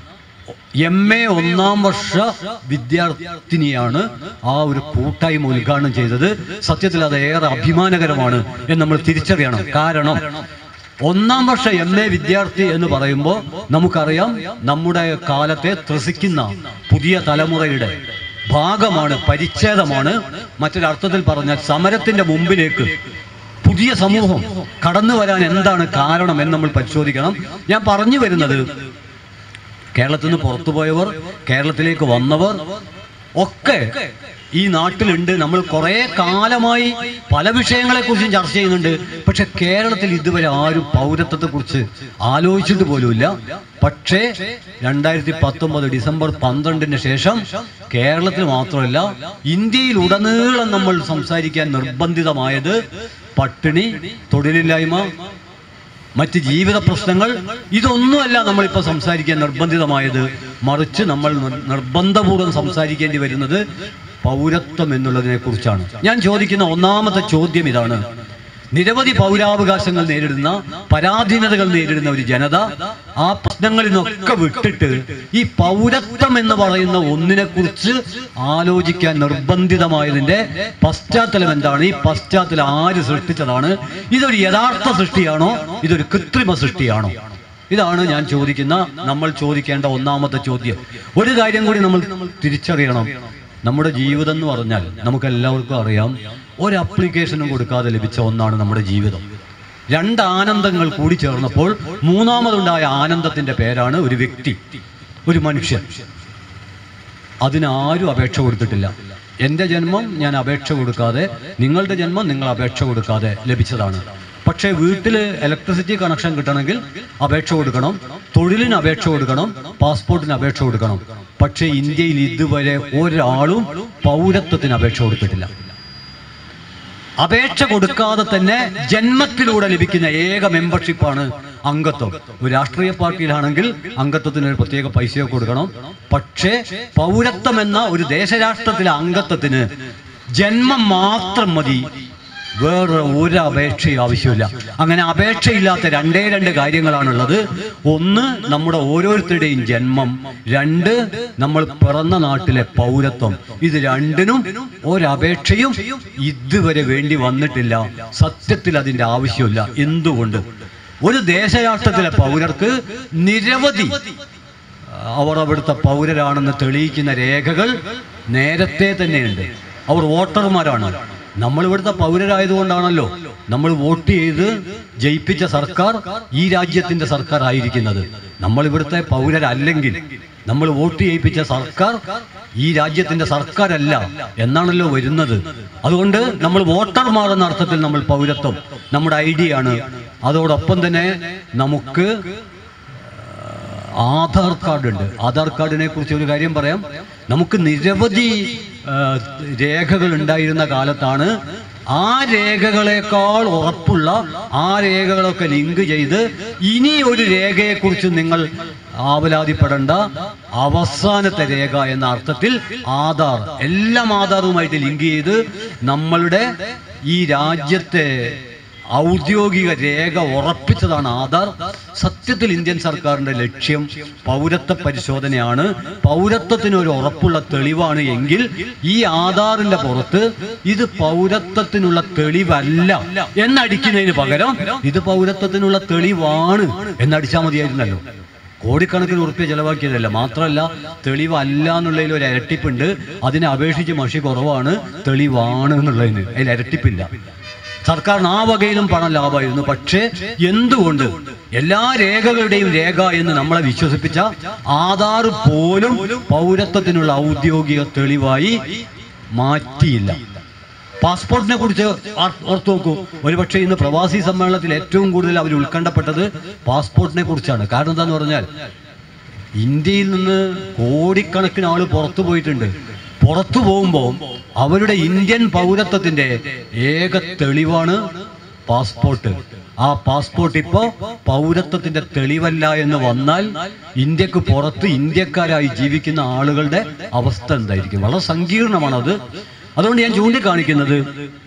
എം എ ഒന്നാം വർഷ വിദ്യാർത്ഥിനിയാണ് ആ ഒരു കൂട്ടായ്മ ഉദ്ഘാടനം ചെയ്തത് സത്യത്തിൽ അത് ഏറെ അഭിമാനകരമാണ് എന്ന് നമ്മൾ തിരിച്ചറിയണം കാരണം ഒന്നാം വർഷ എം എ വിദ്യാർത്ഥി എന്ന് പറയുമ്പോൾ നമുക്കറിയാം നമ്മുടെ കാലത്തെ ത്രസിക്കുന്ന പുതിയ തലമുറയുടെ ഭാഗമാണ് പരിച്ഛേദമാണ് മറ്റൊരർത്ഥത്തിൽ പറഞ്ഞാൽ സമരത്തിന്റെ മുമ്പിലേക്ക് പുതിയ സമൂഹം കടന്നു വരാൻ എന്താണ് കാരണം എന്ന് നമ്മൾ പരിശോധിക്കണം ഞാൻ പറഞ്ഞു വരുന്നത് കേരളത്തിൽ നിന്ന് പുറത്തുപോയവർ കേരളത്തിലേക്ക് വന്നവർ ഒക്കെ ഈ നാട്ടിലുണ്ട് നമ്മൾ കുറേ കാലമായി പല വിഷയങ്ങളെക്കുറിച്ചും ചർച്ച ചെയ്യുന്നുണ്ട് പക്ഷെ കേരളത്തിൽ ഇതുവരെ ആരും പൗരത്വത്തെക്കുറിച്ച് ആലോചിച്ചിട്ട് പോലുമില്ല പക്ഷേ രണ്ടായിരത്തി പത്തൊമ്പത് ഡിസംബർ പന്ത്രണ്ടിന് ശേഷം കേരളത്തിൽ മാത്രമല്ല ഇന്ത്യയിൽ ഉടനീളം നമ്മൾ സംസാരിക്കാൻ നിർബന്ധിതമായത് പട്ടിണി തൊഴിലില്ലായ്മ മറ്റ് ജീവിത പ്രശ്നങ്ങൾ ഇതൊന്നുമല്ല നമ്മളിപ്പോൾ സംസാരിക്കാൻ നിർബന്ധിതമായത് മറിച്ച് നമ്മൾ നിർ- നിർബന്ധപൂർവ്വം സംസാരിക്കേണ്ടി വരുന്നത് പൗരത്വം എന്നുള്ളതിനെ കുറിച്ചാണ് ഞാൻ ചോദിക്കുന്ന ഒന്നാമത്തെ ചോദ്യം ഇതാണ് നിരവധി പൗരാവകാശങ്ങൾ നേരിടുന്ന പരാധീനതകൾ നേരിടുന്ന ഒരു ജനത ആ പ്രശ്നങ്ങളിൽ നിന്നൊക്കെ വിട്ടിട്ട് ഈ പൗരത്വം എന്ന് പറയുന്ന ഒന്നിനെ കുറിച്ച് ആലോചിക്കാൻ നിർബന്ധിതമായതിന്റെ പശ്ചാത്തലം എന്താണ് ഈ പശ്ചാത്തലം ആര് സൃഷ്ടിച്ചതാണ് ഇതൊരു യഥാർത്ഥ സൃഷ്ടിയാണോ ഇതൊരു കൃത്രിമ സൃഷ്ടിയാണോ ഇതാണ് ഞാൻ ചോദിക്കുന്ന നമ്മൾ ചോദിക്കേണ്ട ഒന്നാമത്തെ ചോദ്യം ഒരു കാര്യം കൂടി നമ്മൾ തിരിച്ചറിയണം നമ്മുടെ ജീവിതം എന്ന് പറഞ്ഞാൽ നമുക്ക് എല്ലാവർക്കും അറിയാം ഒരു അപ്ലിക്കേഷനും കൊടുക്കാതെ ലഭിച്ച ഒന്നാണ് നമ്മുടെ ജീവിതം രണ്ട് ആനന്ദങ്ങൾ കൂടി ചേർന്നപ്പോൾ മൂന്നാമതുണ്ടായ ആനന്ദത്തിന്റെ പേരാണ് ഒരു വ്യക്തി ഒരു മനുഷ്യൻ അതിനാരും അപേക്ഷ കൊടുത്തിട്ടില്ല എൻ്റെ ജന്മം ഞാൻ അപേക്ഷ കൊടുക്കാതെ നിങ്ങളുടെ ജന്മം നിങ്ങൾ അപേക്ഷ കൊടുക്കാതെ ലഭിച്ചതാണ് പക്ഷേ വീട്ടിൽ ഇലക്ട്രിസിറ്റി കണക്ഷൻ കിട്ടണമെങ്കിൽ അപേക്ഷ കൊടുക്കണം തൊഴിലിന് അപേക്ഷ കൊടുക്കണം പാസ്പോർട്ടിന് അപേക്ഷ കൊടുക്കണം പക്ഷേ ഇന്ത്യയിൽ ഇതുവരെ ഒരാളും പൗരത്വത്തിന് അപേക്ഷ കൊടുത്തിട്ടില്ല അപേക്ഷ കൊടുക്കാതെ തന്നെ ജന്മത്തിലൂടെ ലഭിക്കുന്ന ഏക മെമ്പർഷിപ്പാണ് അംഗത്വം ഒരു രാഷ്ട്രീയ പാർട്ടിയിലാണെങ്കിൽ അംഗത്വത്തിന് ഒരു പ്രത്യേക പൈസയൊക്കെ കൊടുക്കണം പക്ഷേ പൗരത്വം എന്ന ഒരു ദേശരാഷ്ട്രത്തിലെ അംഗത്വത്തിന് ജന്മം മാത്രം മതി വേറെ ഒരു അപേക്ഷയും ആവശ്യമില്ല അങ്ങനെ അപേക്ഷയില്ലാത്ത രണ്ടേ രണ്ട് കാര്യങ്ങളാണുള്ളത് ഒന്ന് നമ്മുടെ ഓരോരുത്തരുടെയും ജന്മം രണ്ട് നമ്മൾ പിറന്ന നാട്ടിലെ പൗരത്വം ഇത് രണ്ടിനും ഒരപേക്ഷയും ഇതുവരെ വേണ്ടി വന്നിട്ടില്ല സത്യത്തിൽ അതിൻ്റെ ആവശ്യമില്ല എന്തുകൊണ്ട് ഒരു ദേശരാഷ്ട്രത്തിലെ പൗരർക്ക് നിരവധി അവർ അവിടുത്തെ പൗരരാണെന്ന് തെളിയിക്കുന്ന രേഖകൾ നേരത്തെ തന്നെയുണ്ട് അവർ വോട്ടർമാരാണ് നമ്മൾ ഇവിടുത്തെ പൗരരായതുകൊണ്ടാണല്ലോ നമ്മൾ വോട്ട് ചെയ്ത് ജയിപ്പിച്ച സർക്കാർ ഈ രാജ്യത്തിന്റെ സർക്കാർ ആയിരിക്കുന്നത് നമ്മൾ ഇവിടുത്തെ പൗരരല്ലെങ്കിൽ നമ്മൾ വോട്ട് ചെയ്യിപ്പിച്ച സർക്കാർ ഈ രാജ്യത്തിന്റെ സർക്കാരല്ല എന്നാണല്ലോ വരുന്നത് അതുകൊണ്ട് നമ്മൾ വോട്ടർമാർ എന്ന അർത്ഥത്തിൽ നമ്മൾ പൗരത്വം നമ്മുടെ ഐ ഡി ആണ് അതോടൊപ്പം തന്നെ നമുക്ക് ആധാർ കാർഡ് ഉണ്ട് ആധാർ കാർഡിനെ കുറിച്ച് ഒരു കാര്യം പറയാം നമുക്ക് നിരവധി ആ, രേഖകൾ ഉണ്ടായിരുന്ന കാലത്താണ് ആ രേഖകളെക്കാൾ ഉറപ്പുള്ള ആ രേഖകളൊക്കെ ലിങ്ക് ചെയ്ത് ഇനി ഒരു രേഖയെക്കുറിച്ച് നിങ്ങൾ ആവലാതിപ്പെടേണ്ട അവസാനത്തെ രേഖ എന്ന അർത്ഥത്തിൽ ആധാർ എല്ലാം ആധാറുമായിട്ട് ലിങ്ക് ചെയ്ത് നമ്മളുടെ ഈ രാജ്യത്തെ ഔദ്യോഗിക രേഖ ഉറപ്പിച്ചതാണ് ആധാർ സത്യത്തിൽ ഇന്ത്യൻ സർക്കാരിന്റെ ലക്ഷ്യം പൗരത്വ പരിശോധനയാണ് പൗരത്വത്തിന് ഒരു ഉറപ്പുള്ള തെളിവാണ് എങ്കിൽ ഈ ആധാറിന്റെ പുറത്ത് ഇത് പൗരത്വത്തിനുള്ള തെളിവല്ല എന്നടിക്കുന്നതിന് പകരം ഇത് പൗരത്വത്തിനുള്ള തെളിവാണ് എന്നടിച്ചാൽ മതിയായിരുന്നല്ലോ കോടിക്കണക്കിന് ഉറുപ്പ്യ ചെലവാക്കിയതല്ല മാത്രമല്ല തെളിവല്ല എന്നുള്ളതിൽ ഒരു ഇരട്ടിപ്പുണ്ട് അതിനെ അപേക്ഷിച്ച് മഷി കുറവാണ് തെളിവാണ് എന്നുള്ളതിന് അതിൽ ഇരട്ടിപ്പില്ല സർക്കാരിന് ആ വകയിലും പണം ലാഭമായിരുന്നു പക്ഷേ എന്തുകൊണ്ട് എല്ലാ രേഖകളുടെയും രേഖ എന്ന് നമ്മളെ വിശ്വസിപ്പിച്ച ആധാർ പോലും പൗരത്വത്തിനുള്ള ഔദ്യോഗിക തെളിവായി മാറ്റിയില്ല പാസ്പോർട്ടിനെ കുറിച്ച് ആർ- ഓർത്ത് നോക്കൂ ഒരുപക്ഷെ ഇന്ന് പ്രവാസി സമ്മേളനത്തിൽ ഏറ്റവും കൂടുതൽ അവർ ഉത്കണ്ഠപ്പെട്ടത് പാസ്പോർട്ടിനെ കുറിച്ചാണ് കാരണം എന്താന്ന് പറഞ്ഞാൽ ഇന്ത്യയിൽ നിന്ന് കോടിക്കണക്കിന് ആള് പുറത്തു പോയിട്ടുണ്ട് പുറത്തു പോകുമ്പോൾ അവരുടെ ഇന്ത്യൻ പൗരത്വത്തിന്റെ ഏക തെളിവാണ് പാസ്പോർട്ട് ആ പാസ്പോർട്ട് ഇപ്പോ പൗരത്വത്തിന്റെ തെളിവല്ല എന്ന് വന്നാൽ ഇന്ത്യക്ക് പുറത്ത് ഇന്ത്യക്കാരായി ജീവിക്കുന്ന ആളുകളുടെ അവസ്ഥ എന്തായിരിക്കും വളരെ സങ്കീർണമാണത് അതുകൊണ്ട് ഞാൻ ചൂണ്ടിക്കാണിക്കുന്നത്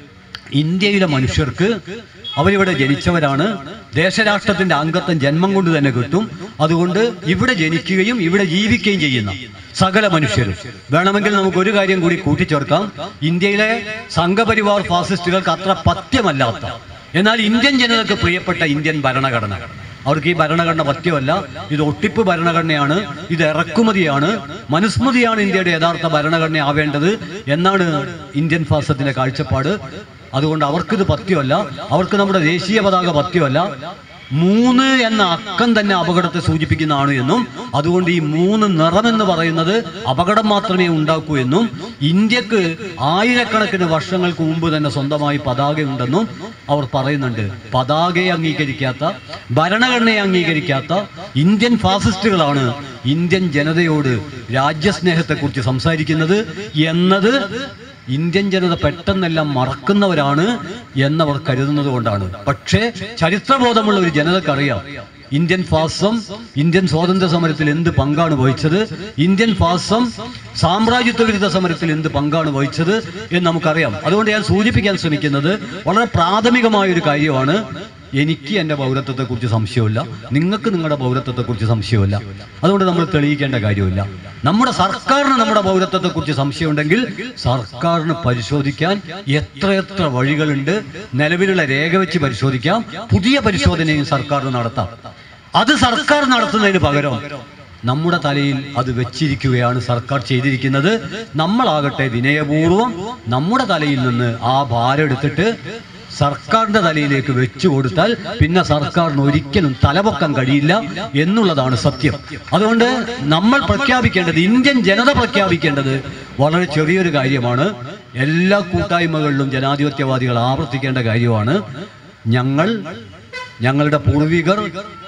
ഇന്ത്യയിലെ മനുഷ്യർക്ക് അവരിവിടെ ജനിച്ചവരാണ് ദേശരാഷ്ട്രത്തിന്റെ അംഗത്വം ജന്മം കൊണ്ട് തന്നെ കിട്ടും അതുകൊണ്ട് ഇവിടെ ജനിക്കുകയും ഇവിടെ ജീവിക്കുകയും ചെയ്യുന്ന സകല മനുഷ്യരും വേണമെങ്കിൽ നമുക്ക് ഒരു കാര്യം കൂടി കൂട്ടിച്ചേർക്കാം ഇന്ത്യയിലെ സംഘപരിവാർ ഫാസിസ്റ്റുകൾക്ക് അത്ര പഥ്യമല്ലാത്ത എന്നാൽ ഇന്ത്യൻ ജനതയ്ക്ക് പ്രിയപ്പെട്ട ഇന്ത്യൻ ഭരണഘടന അവർക്ക് ഈ ഭരണഘടന പഥ്യമല്ല ഇത് ഒട്ടിപ്പ് ഭരണഘടനയാണ് ഇത് ഇറക്കുമതിയാണ് മനുസ്മൃതിയാണ് ഇന്ത്യയുടെ യഥാർത്ഥ ഭരണഘടന ആവേണ്ടത് എന്നാണ് ഇന്ത്യൻ ഫാസത്തിന്റെ കാഴ്ചപ്പാട് അതുകൊണ്ട് അവർക്കിത് പഥ്യമല്ല അവർക്ക് നമ്മുടെ ദേശീയ പതാക പഥ്യമല്ല മൂന്ന് എന്ന അക്കം തന്നെ അപകടത്തെ സൂചിപ്പിക്കുന്നതാണ് എന്നും അതുകൊണ്ട് ഈ മൂന്ന് നിറമെന്ന് പറയുന്നത് അപകടം മാത്രമേ ഉണ്ടാക്കൂ എന്നും ഇന്ത്യക്ക് ആയിരക്കണക്കിന് വർഷങ്ങൾക്ക് മുമ്പ് തന്നെ സ്വന്തമായി പതാകയുണ്ടെന്നും അവർ പറയുന്നുണ്ട് പതാകയെ അംഗീകരിക്കാത്ത ഭരണഘടനയെ അംഗീകരിക്കാത്ത ഇന്ത്യൻ ഫാസിസ്റ്റുകളാണ് ഇന്ത്യൻ ജനതയോട് രാജ്യസ്നേഹത്തെക്കുറിച്ച് സംസാരിക്കുന്നത് എന്നത് ഇന്ത്യൻ ജനത പെട്ടെന്നെല്ലാം മറക്കുന്നവരാണ് എന്നവർ കരുതുന്നത് കൊണ്ടാണ് പക്ഷേ ചരിത്രബോധമുള്ള ഒരു ജനതക്കറിയാം ഇന്ത്യൻ ഫാസം ഇന്ത്യൻ സ്വാതന്ത്ര്യ സമരത്തിൽ എന്ത് പങ്കാണ് വഹിച്ചത് ഇന്ത്യൻ ഫാസം സാമ്രാജ്യത്വ വിരുദ്ധ സമരത്തിൽ എന്ത് പങ്കാണ് വഹിച്ചത് എന്ന് നമുക്കറിയാം അതുകൊണ്ട് ഞാൻ സൂചിപ്പിക്കാൻ ശ്രമിക്കുന്നത് വളരെ പ്രാഥമികമായ ഒരു കാര്യമാണ് എനിക്ക് എൻ്റെ പൗരത്വത്തെക്കുറിച്ച് സംശയമില്ല നിങ്ങൾക്ക് നിങ്ങളുടെ പൗരത്വത്തെക്കുറിച്ച് സംശയമില്ല അതുകൊണ്ട് നമ്മൾ തെളിയിക്കേണ്ട കാര്യമില്ല നമ്മുടെ സർക്കാരിന് നമ്മുടെ പൗരത്വത്തെക്കുറിച്ച് സംശയമുണ്ടെങ്കിൽ സർക്കാരിന് പരിശോധിക്കാൻ എത്രയെത്ര വഴികളുണ്ട് നിലവിലുള്ള രേഖ വെച്ച് പരിശോധിക്കാം പുതിയ പരിശോധനയും സർക്കാരിന് നടത്താം അത് സർക്കാർ നടത്തുന്നതിന് പകരം നമ്മുടെ തലയിൽ അത് വെച്ചിരിക്കുകയാണ് സർക്കാർ ചെയ്തിരിക്കുന്നത് നമ്മളാകട്ടെ വിനയപൂർവ്വം നമ്മുടെ തലയിൽ നിന്ന് ആ ഭാരം എടുത്തിട്ട് സർക്കാരിന്റെ തലയിലേക്ക് വെച്ചു കൊടുത്താൽ പിന്നെ സർക്കാരിന് ഒരിക്കലും തലപൊക്കാൻ കഴിയില്ല എന്നുള്ളതാണ് സത്യം അതുകൊണ്ട് നമ്മൾ പ്രഖ്യാപിക്കേണ്ടത് ഇന്ത്യൻ ജനത പ്രഖ്യാപിക്കേണ്ടത് വളരെ ചെറിയൊരു കാര്യമാണ് എല്ലാ കൂട്ടായ്മകളിലും ജനാധിപത്യവാദികൾ ആവർത്തിക്കേണ്ട കാര്യമാണ് ഞങ്ങൾ ഞങ്ങളുടെ പൂർവികർ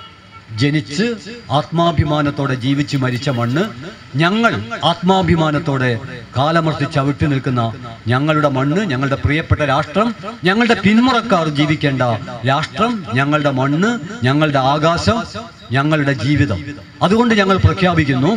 ജനിച്ച് ആത്മാഭിമാനത്തോടെ ജീവിച്ച് മരിച്ച മണ്ണ് ഞങ്ങൾ ആത്മാഭിമാനത്തോടെ കാലമർത്തി ചവിട്ടി നിൽക്കുന്ന ഞങ്ങളുടെ മണ്ണ് ഞങ്ങളുടെ പ്രിയപ്പെട്ട രാഷ്ട്രം ഞങ്ങളുടെ പിന്മുറക്കാർ ജീവിക്കേണ്ട രാഷ്ട്രം ഞങ്ങളുടെ മണ്ണ് ഞങ്ങളുടെ ആകാശം ഞങ്ങളുടെ ജീവിതം അതുകൊണ്ട് ഞങ്ങൾ പ്രഖ്യാപിക്കുന്നു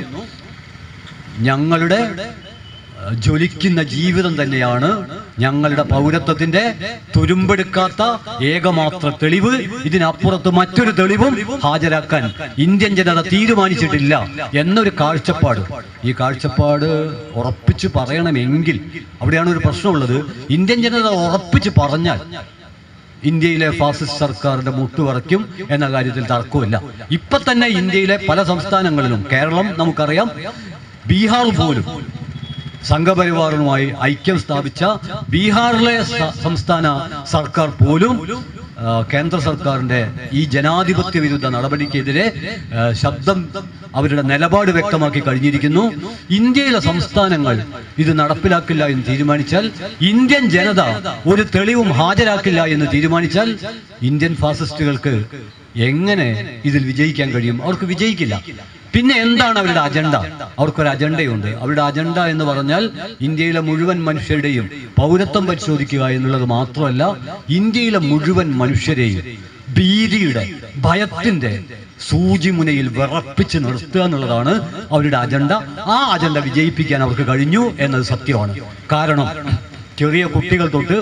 ഞങ്ങളുടെ ഏഹ്, ജ്വലിക്കുന്ന ജീവിതം തന്നെയാണ് ഞങ്ങളുടെ പൗരത്വത്തിന്റെ തുരുമ്പെടുക്കാത്ത ഏകമാത്ര തെളിവ് ഇതിനപ്പുറത്ത് മറ്റൊരു തെളിവും ഹാജരാക്കാൻ ഇന്ത്യൻ ജനത തീരുമാനിച്ചിട്ടില്ല എന്നൊരു കാഴ്ചപ്പാട് ഈ കാഴ്ചപ്പാട് ഉറപ്പിച്ചു പറയണമെങ്കിൽ അവിടെയാണ് ഒരു പ്രശ്നമുള്ളത് ഇന്ത്യൻ ജനത ഉറപ്പിച്ചു പറഞ്ഞാൽ ഇന്ത്യയിലെ ഫാസിസ്റ്റ് സർക്കാരിന്റെ മുട്ടുവറയ്ക്കും എന്ന കാര്യത്തിൽ തർക്കമില്ല ഇപ്പൊ തന്നെ ഇന്ത്യയിലെ പല സംസ്ഥാനങ്ങളിലും കേരളം നമുക്കറിയാം ബീഹാർ പോലും സംഘപരിവാറുമായി ഐക്യം സ്ഥാപിച്ച ബീഹാറിലെ സ- സംസ്ഥാന സർക്കാർ പോലും ആ, കേന്ദ്ര സർക്കാരിന്റെ ഈ ജനാധിപത്യ വിരുദ്ധ നടപടിക്കെതിരെ ആ, ശബ്ദം അവരുടെ നിലപാട് വ്യക്തമാക്കി കഴിഞ്ഞിരിക്കുന്നു ഇന്ത്യയിലെ സംസ്ഥാനങ്ങൾ ഇത് നടപ്പിലാക്കില്ല എന്ന് തീരുമാനിച്ചാൽ ഇന്ത്യൻ ജനത ഒരു തെളിവും ഹാജരാക്കില്ല എന്ന് തീരുമാനിച്ചാൽ ഇന്ത്യൻ ഫാസിസ്റ്റുകൾക്ക് എങ്ങനെ ഇതിൽ വിജയിക്കാൻ കഴിയും അവർക്ക് വിജയിക്കില്ല പിന്നെ എന്താണ് അവരുടെ അജണ്ട അവർക്കൊരു അജണ്ടയുണ്ട് അവരുടെ അജണ്ട എന്ന് പറഞ്ഞാൽ ഇന്ത്യയിലെ മുഴുവൻ മനുഷ്യരുടെയും പൗരത്വം പരിശോധിക്കുക എന്നുള്ളത് മാത്രമല്ല ഇന്ത്യയിലെ മുഴുവൻ മനുഷ്യരെയും ഭീതിയുടെ ഭയത്തിന്റെ സൂചിമുനയിൽ വിറപ്പിച്ച് നിർത്തുക എന്നുള്ളതാണ് അവരുടെ അജണ്ട ആ അജണ്ട വിജയിപ്പിക്കാൻ അവർക്ക് കഴിഞ്ഞു എന്നത് സത്യമാണ് കാരണം ചെറിയ കുട്ടികൾ തൊട്ട്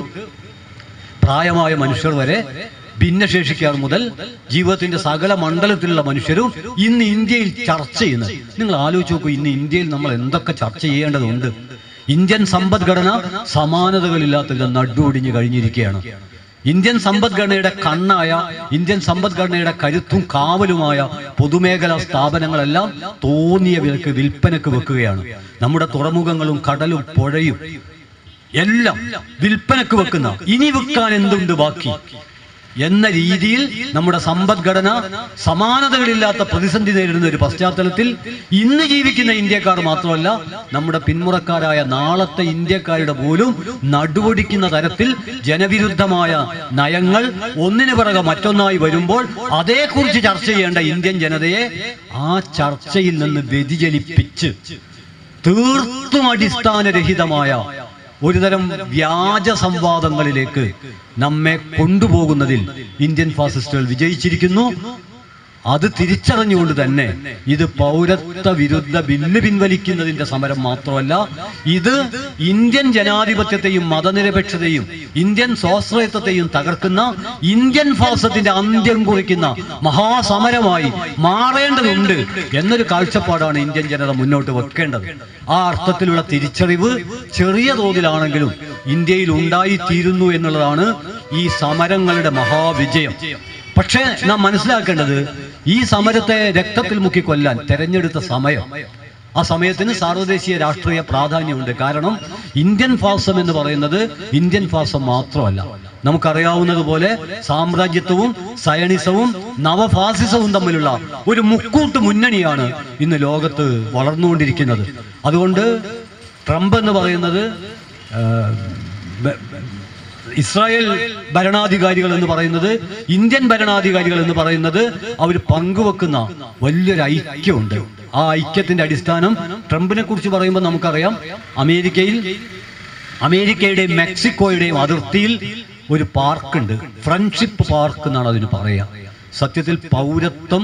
പ്രായമായ മനുഷ്യർ വരെ ഭിന്നശേഷിക്കാർ മുതൽ ജീവിതത്തിന്റെ സകല മണ്ഡലത്തിലുള്ള മനുഷ്യരും ഇന്ന് ഇന്ത്യയിൽ ചർച്ച ചെയ്യുന്നത് നിങ്ങൾ ആലോചിച്ച് നോക്കൂ ഇന്ന് ഇന്ത്യയിൽ നമ്മൾ എന്തൊക്കെ ചർച്ച ചെയ്യേണ്ടതുണ്ട് ഇന്ത്യൻ സമ്പദ്ഘടന സമാനതകളില്ലാത്ത വിധം നടുവൊടിഞ്ഞ് കഴിഞ്ഞിരിക്കുകയാണ് ഇന്ത്യൻ സമ്പദ്ഘടനയുടെ കണ്ണായ ഇന്ത്യൻ സമ്പദ്ഘടനയുടെ കരുത്തും കാവലുമായ പൊതുമേഖലാ സ്ഥാപനങ്ങളെല്ലാം തോന്നിയ വിലക്ക് വിൽപ്പനക്ക് വെക്കുകയാണ് നമ്മുടെ തുറമുഖങ്ങളും കടലും പുഴയും എല്ലാം വിൽപ്പനക്ക് വെക്കുന്ന ഇനി വിൽക്കാൻ എന്തുണ്ട് ബാക്കി എന്ന രീതിയിൽ നമ്മുടെ സമ്പദ്ഘടന സമാനതകളില്ലാത്ത പ്രതിസന്ധി നേരിടുന്ന ഒരു പശ്ചാത്തലത്തിൽ ഇന്ന് ജീവിക്കുന്ന ഇന്ത്യക്കാർ മാത്രമല്ല നമ്മുടെ പിന്മുറക്കാരായ നാളത്തെ ഇന്ത്യക്കാരുടെ പോലും നടുവൊടിക്കുന്ന തരത്തിൽ ജനവിരുദ്ധമായ നയങ്ങൾ ഒന്നിനു പിറകെ മറ്റൊന്നായി വരുമ്പോൾ അതേക്കുറിച്ച് ചർച്ച ചെയ്യേണ്ട ഇന്ത്യൻ ജനതയെ ആ ചർച്ചയിൽ നിന്ന് വ്യതിചലിപ്പിച്ച് തീർത്തും അടിസ്ഥാനരഹിതമായ ഒരുതരം വ്യാജ സംവാദങ്ങളിലേക്ക് നമ്മെ കൊണ്ടുപോകുന്നതിൽ ഇന്ത്യൻ ഫാസിസ്റ്റുകൾ വിജയിച്ചിരിക്കുന്നു അത് തിരിച്ചറിഞ്ഞുകൊണ്ട് തന്നെ ഇത് പൗരത്വ വിരുദ്ധ ബില്ല് പിൻവലിക്കുന്നതിന്റെ സമരം മാത്രമല്ല ഇത് ഇന്ത്യൻ ജനാധിപത്യത്തെയും മതനിരപേക്ഷതയും ഇന്ത്യൻ സ്വാശ്രയത്വത്തെയും തകർക്കുന്ന ഇന്ത്യൻ ഫാസത്തിന്റെ അന്ത്യം കുറിക്കുന്ന മഹാസമരമായി മാറേണ്ടതുണ്ട് എന്നൊരു കാഴ്ചപ്പാടാണ് ഇന്ത്യൻ ജനത മുന്നോട്ട് വെക്കേണ്ടത് ആ അർത്ഥത്തിലുള്ള തിരിച്ചറിവ് ചെറിയ തോതിലാണെങ്കിലും ഇന്ത്യയിൽ ഉണ്ടായിത്തീരുന്നു എന്നുള്ളതാണ് ഈ സമരങ്ങളുടെ മഹാവിജയം പക്ഷേ നാം മനസ്സിലാക്കേണ്ടത് ഈ സമരത്തെ രക്തത്തിൽ മുക്കി കൊല്ലാൻ തെരഞ്ഞെടുത്ത സമയം ആ സമയത്തിന് സാർവദേശീയ രാഷ്ട്രീയ പ്രാധാന്യമുണ്ട് കാരണം ഇന്ത്യൻ ഫാസം എന്ന് പറയുന്നത് ഇന്ത്യൻ ഫാസം മാത്രമല്ല നമുക്കറിയാവുന്നതുപോലെ സാമ്രാജ്യത്വവും സയണിസവും നവഫാസിസവും തമ്മിലുള്ള ഒരു മുക്കൂട്ട് മുന്നണിയാണ് ഇന്ന് ലോകത്ത് വളർന്നുകൊണ്ടിരിക്കുന്നത് അതുകൊണ്ട് ട്രംപ് എന്ന് പറയുന്നത് ആ, ബ- ഇസ്രായേൽ ഭരണാധികാരികൾ എന്ന് പറയുന്നത് ഇന്ത്യൻ ഭരണാധികാരികൾ എന്ന് പറയുന്നത് അവർ പങ്കുവെക്കുന്ന വലിയൊരു ഐക്യമുണ്ട് ആ ഐക്യത്തിന്റെ അടിസ്ഥാനം ട്രംപിനെ കുറിച്ച് പറയുമ്പോൾ നമുക്കറിയാം അമേരിക്കയിൽ അമേരിക്കയുടെയും മെക്സിക്കോയുടെയും അതിർത്തിയിൽ ഒരു പാർക്കുണ്ട് ഫ്രണ്ട്ഷിപ്പ് പാർക്ക് എന്നാണ് അതിന് പറയുക സത്യത്തിൽ പൗരത്വം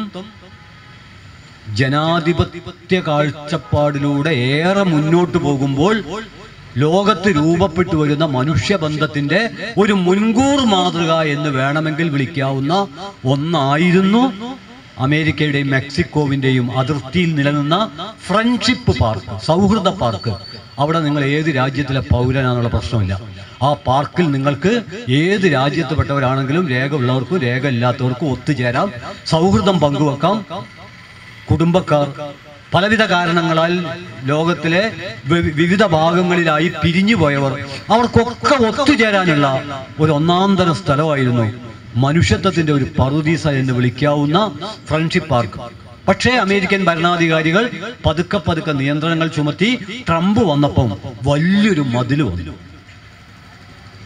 ജനാധിപത്യ കാഴ്ചപ്പാടിലൂടെ ഏറെ മുന്നോട്ട് പോകുമ്പോൾ ലോകത്ത് രൂപപ്പെട്ടു വരുന്ന മനുഷ്യബന്ധത്തിന്റെ ഒരു മുൻകൂർ മാതൃക എന്ന് വേണമെങ്കിൽ വിളിക്കാവുന്ന ഒന്നായിരുന്നു അമേരിക്കയുടെയും മെക്സിക്കോവിന്റെയും അതിർത്തിയിൽ നിലനിന്ന ഫ്രണ്ട്ഷിപ്പ് പാർക്ക് സൗഹൃദ പാർക്ക് അവിടെ നിങ്ങൾ ഏത് രാജ്യത്തിലെ പൗരനാന്നുള്ള പ്രശ്നമില്ല ആ പാർക്കിൽ നിങ്ങൾക്ക് ഏത് രാജ്യത്തുപെട്ടവരാണെങ്കിലും രേഖ ഉള്ളവർക്കും രേഖ ഇല്ലാത്തവർക്കും ഒത്തുചേരാം സൗഹൃദം പങ്കുവെക്കാം കുടുംബക്കാർ പലവിധ കാരണങ്ങളാൽ ലോകത്തിലെ വി- വിവിധ ഭാഗങ്ങളിലായി പിരിഞ്ഞുപോയവർ അവർക്കൊക്കെ ഒത്തുചേരാനുള്ള ഒരു ഒന്നാന്തര സ്ഥലമായിരുന്നു മനുഷ്യത്വത്തിന്റെ ഒരു പറുദീസ എന്ന് വിളിക്കാവുന്ന ഫ്രണ്ട്ഷിപ്പ് പാർക്ക് പക്ഷേ അമേരിക്കൻ ഭരണാധികാരികൾ പതുക്കെ പതുക്കെ നിയന്ത്രണങ്ങൾ ചുമത്തി ട്രംപ് വന്നപ്പം വലിയൊരു മതിൽ വന്നു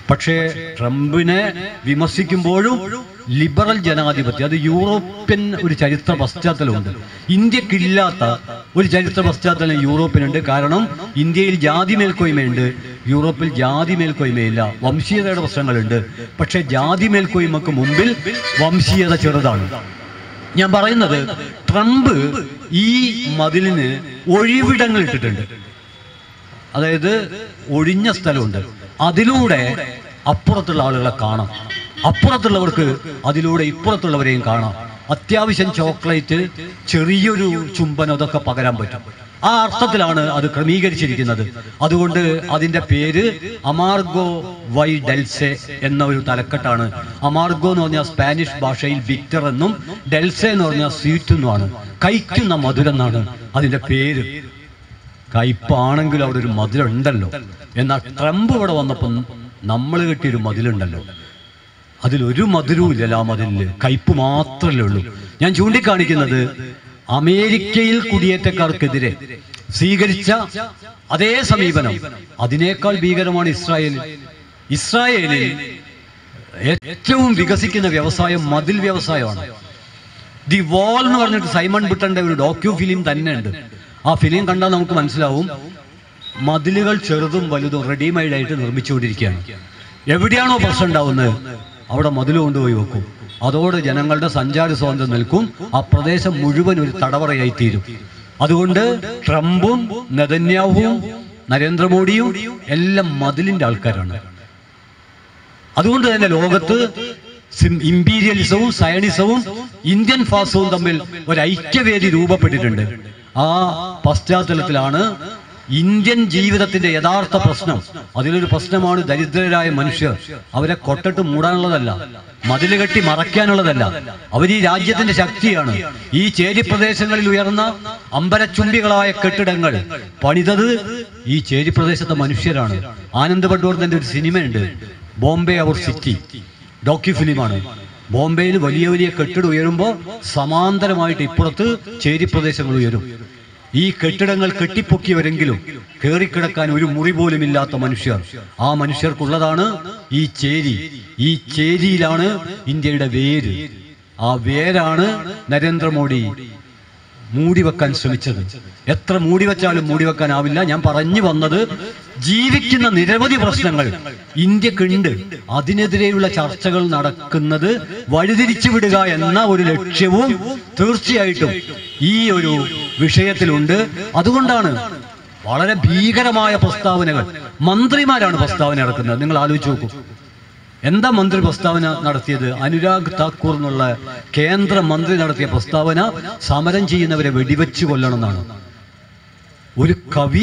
പക്ഷേ ട്രംപിനെ വിമർശിക്കുമ്പോഴും ലിബറൽ ജനാധിപത്യം അത് യൂറോപ്യൻ ഒരു ചരിത്ര പശ്ചാത്തലമുണ്ട് ഇന്ത്യക്കില്ലാത്ത ഒരു ചരിത്ര പശ്ചാത്തലം യൂറോപ്പിനുണ്ട് കാരണം ഇന്ത്യയിൽ ജാതി മേൽക്കോയ്മയുണ്ട് യൂറോപ്പിൽ ജാതി മേൽക്കോയ്മയില്ല വംശീയതയുടെ പ്രശ്നങ്ങളുണ്ട് പക്ഷേ ജാതി മേൽക്കോയ്മക്ക് മുമ്പിൽ വംശീയത ചെറുതാണ് ഞാൻ പറയുന്നത് ട്രംപ് ഈ മതിലിന് ഒഴിവിടങ്ങൾ ഇട്ടിട്ടുണ്ട് അതായത് ഒഴിഞ്ഞ സ്ഥലമുണ്ട് അതിലൂടെ അപ്പുറത്തുള്ള ആളുകളെ കാണാം അപ്പുറത്തുള്ളവർക്ക് അതിലൂടെ ഇപ്പുറത്തുള്ളവരെയും കാണാം അത്യാവശ്യം ചോക്ലേറ്റ് ചെറിയൊരു ചുംബനം അതൊക്കെ പകരാൻ പറ്റും ആ അർത്ഥത്തിലാണ് അത് ക്രമീകരിച്ചിരിക്കുന്നത് അതുകൊണ്ട് അതിന്റെ പേര് അമാർഗോ വൈ ഡെൽസെ എന്ന ഒരു തലക്കെട്ടാണ് അമാർഗോ എന്ന് പറഞ്ഞാൽ സ്പാനിഷ് ഭാഷയിൽ വിക്ടർ എന്നും ഡെൽസെ എന്ന് പറഞ്ഞാൽ സ്വീറ്റ് എന്നുമാണ് കഴിക്കുന്ന മധുരം എന്നാണ് അതിന്റെ പേര് കയ്പാണെങ്കിലും അവിടെ ഒരു മതിലുണ്ടല്ലോ എന്നാൽ ട്രംപ് ഇവിടെ വന്നപ്പം നമ്മൾ കിട്ടിയൊരു മതിലുണ്ടല്ലോ അതിലൊരു മധുരവും ഇല്ലല്ലോ ആ മതിലില് കയ്പ് മാത്രമല്ലേ ഉള്ളൂ ഞാൻ ചൂണ്ടിക്കാണിക്കുന്നത് അമേരിക്കയിൽ കുടിയേറ്റക്കാർക്കെതിരെ സ്വീകരിച്ച അതേ സമീപനം അതിനേക്കാൾ ഭീകരമാണ് ഇസ്രായേലിൽ ഇസ്രായേലിൽ ഏറ്റവും വികസിക്കുന്ന വ്യവസായം മതിൽ വ്യവസായമാണ് ദി വാൾ എന്ന് പറഞ്ഞിട്ട് സൈമൺ ബുട്ടന്റെ ഒരു ഡോക്യു ഫിലിം തന്നെ ഉണ്ട് ആ ഫിലിം കണ്ടാൽ നമുക്ക് മനസ്സിലാവും മതിലുകൾ ചെറുതും വലുതും റെഡിമെയ്ഡ് ആയിട്ട് നിർമ്മിച്ചുകൊണ്ടിരിക്കുകയാണ് എവിടെയാണോ പ്രശ്നം ഉണ്ടാവുന്നത് അവിടെ മതിൽ കൊണ്ടുപോയി വെക്കും അതോടെ ജനങ്ങളുടെ സഞ്ചാര സ്വാതന്ത്ര്യം നിൽക്കും ആ പ്രദേശം മുഴുവൻ ഒരു തടവറയായി തീരും അതുകൊണ്ട് ട്രംപും നെതന്യാഹുവും നരേന്ദ്രമോദിയും എല്ലാം മതിലിന്റെ ആൾക്കാരാണ് അതുകൊണ്ട് തന്നെ ലോകത്ത് സിം- ഇമ്പീരിയലിസവും സയണിസവും ഇന്ത്യൻ ഫാസവും തമ്മിൽ ഒരു ഐക്യവേദി രൂപപ്പെട്ടിട്ടുണ്ട് ആ പശ്ചാത്തലത്തിലാണ് ഇന്ത്യൻ ജീവിതത്തിന്റെ യഥാർത്ഥ പ്രശ്നം അതിലൊരു പ്രശ്നമാണ് ദരിദ്രരായ മനുഷ്യർ അവരെ കൊട്ടിട്ട് മൂടാനുള്ളതല്ല മതില് കെട്ടി മറയ്ക്കാനുള്ളതല്ല അവർ ഈ രാജ്യത്തിന്റെ ശക്തിയാണ് ഈ ചേരി പ്രദേശങ്ങളിൽ ഉയർന്ന അമ്പരച്ചുംബികളായ കെട്ടിടങ്ങൾ പണിതത് ഈ ചേരി പ്രദേശത്തെ മനുഷ്യരാണ് ആനന്ദ് പട്ടോർത്തിന്റെ ഒരു സിനിമയുണ്ട് ബോംബെ അവർ സിറ്റി ഡോക്യു ഫിലിമാണ് ബോംബെയിൽ വലിയ വലിയ കെട്ടിടം ഉയരുമ്പോൾ സമാന്തരമായിട്ട് ഇപ്പുറത്ത് ചേരി പ്രദേശങ്ങൾ ഉയരും ഈ കെട്ടിടങ്ങൾ കെട്ടിപ്പൊക്കിയവരെങ്കിലും കയറിക്കിടക്കാൻ ഒരു മുറി പോലും ഇല്ലാത്ത മനുഷ്യർ ആ മനുഷ്യർക്കുള്ളതാണ് ഈ ചേരി ഈ ചേരിയിലാണ് ഇന്ത്യയുടെ വേര് ആ വേരാണ് നരേന്ദ്രമോദി മൂടി വെക്കാൻ ശ്രമിച്ചത് എത്ര മൂടി വെച്ചാലും മൂടി വെക്കാനാവില്ല ഞാൻ പറഞ്ഞു വന്നത് ജീവിക്കുന്ന നിരവധി പ്രശ്നങ്ങൾ ഇന്ത്യക്കുണ്ട് അതിനെതിരെയുള്ള ചർച്ചകൾ നടക്കുന്നത് വഴിതിരിച്ചു വിടുക എന്ന ഒരു ലക്ഷ്യവും തീർച്ചയായിട്ടും ഈ ഒരു വിഷയത്തിലുണ്ട് അതുകൊണ്ടാണ് വളരെ ഭീകരമായ പ്രസ്താവനകൾ മന്ത്രിമാരാണ് പ്രസ്താവന ഇറക്കുന്നത് നിങ്ങൾ ആലോചിച്ച് നോക്കൂ എന്താ മന്ത്രി പ്രസ്താവന നടത്തിയത് അനുരാഗ് താക്കൂർ എന്നുള്ള കേന്ദ്ര മന്ത്രി നടത്തിയ പ്രസ്താവന സമരം ചെയ്യുന്നവരെ വെടിവെച്ച് കൊല്ലണം എന്നാണ് ഒരു കവി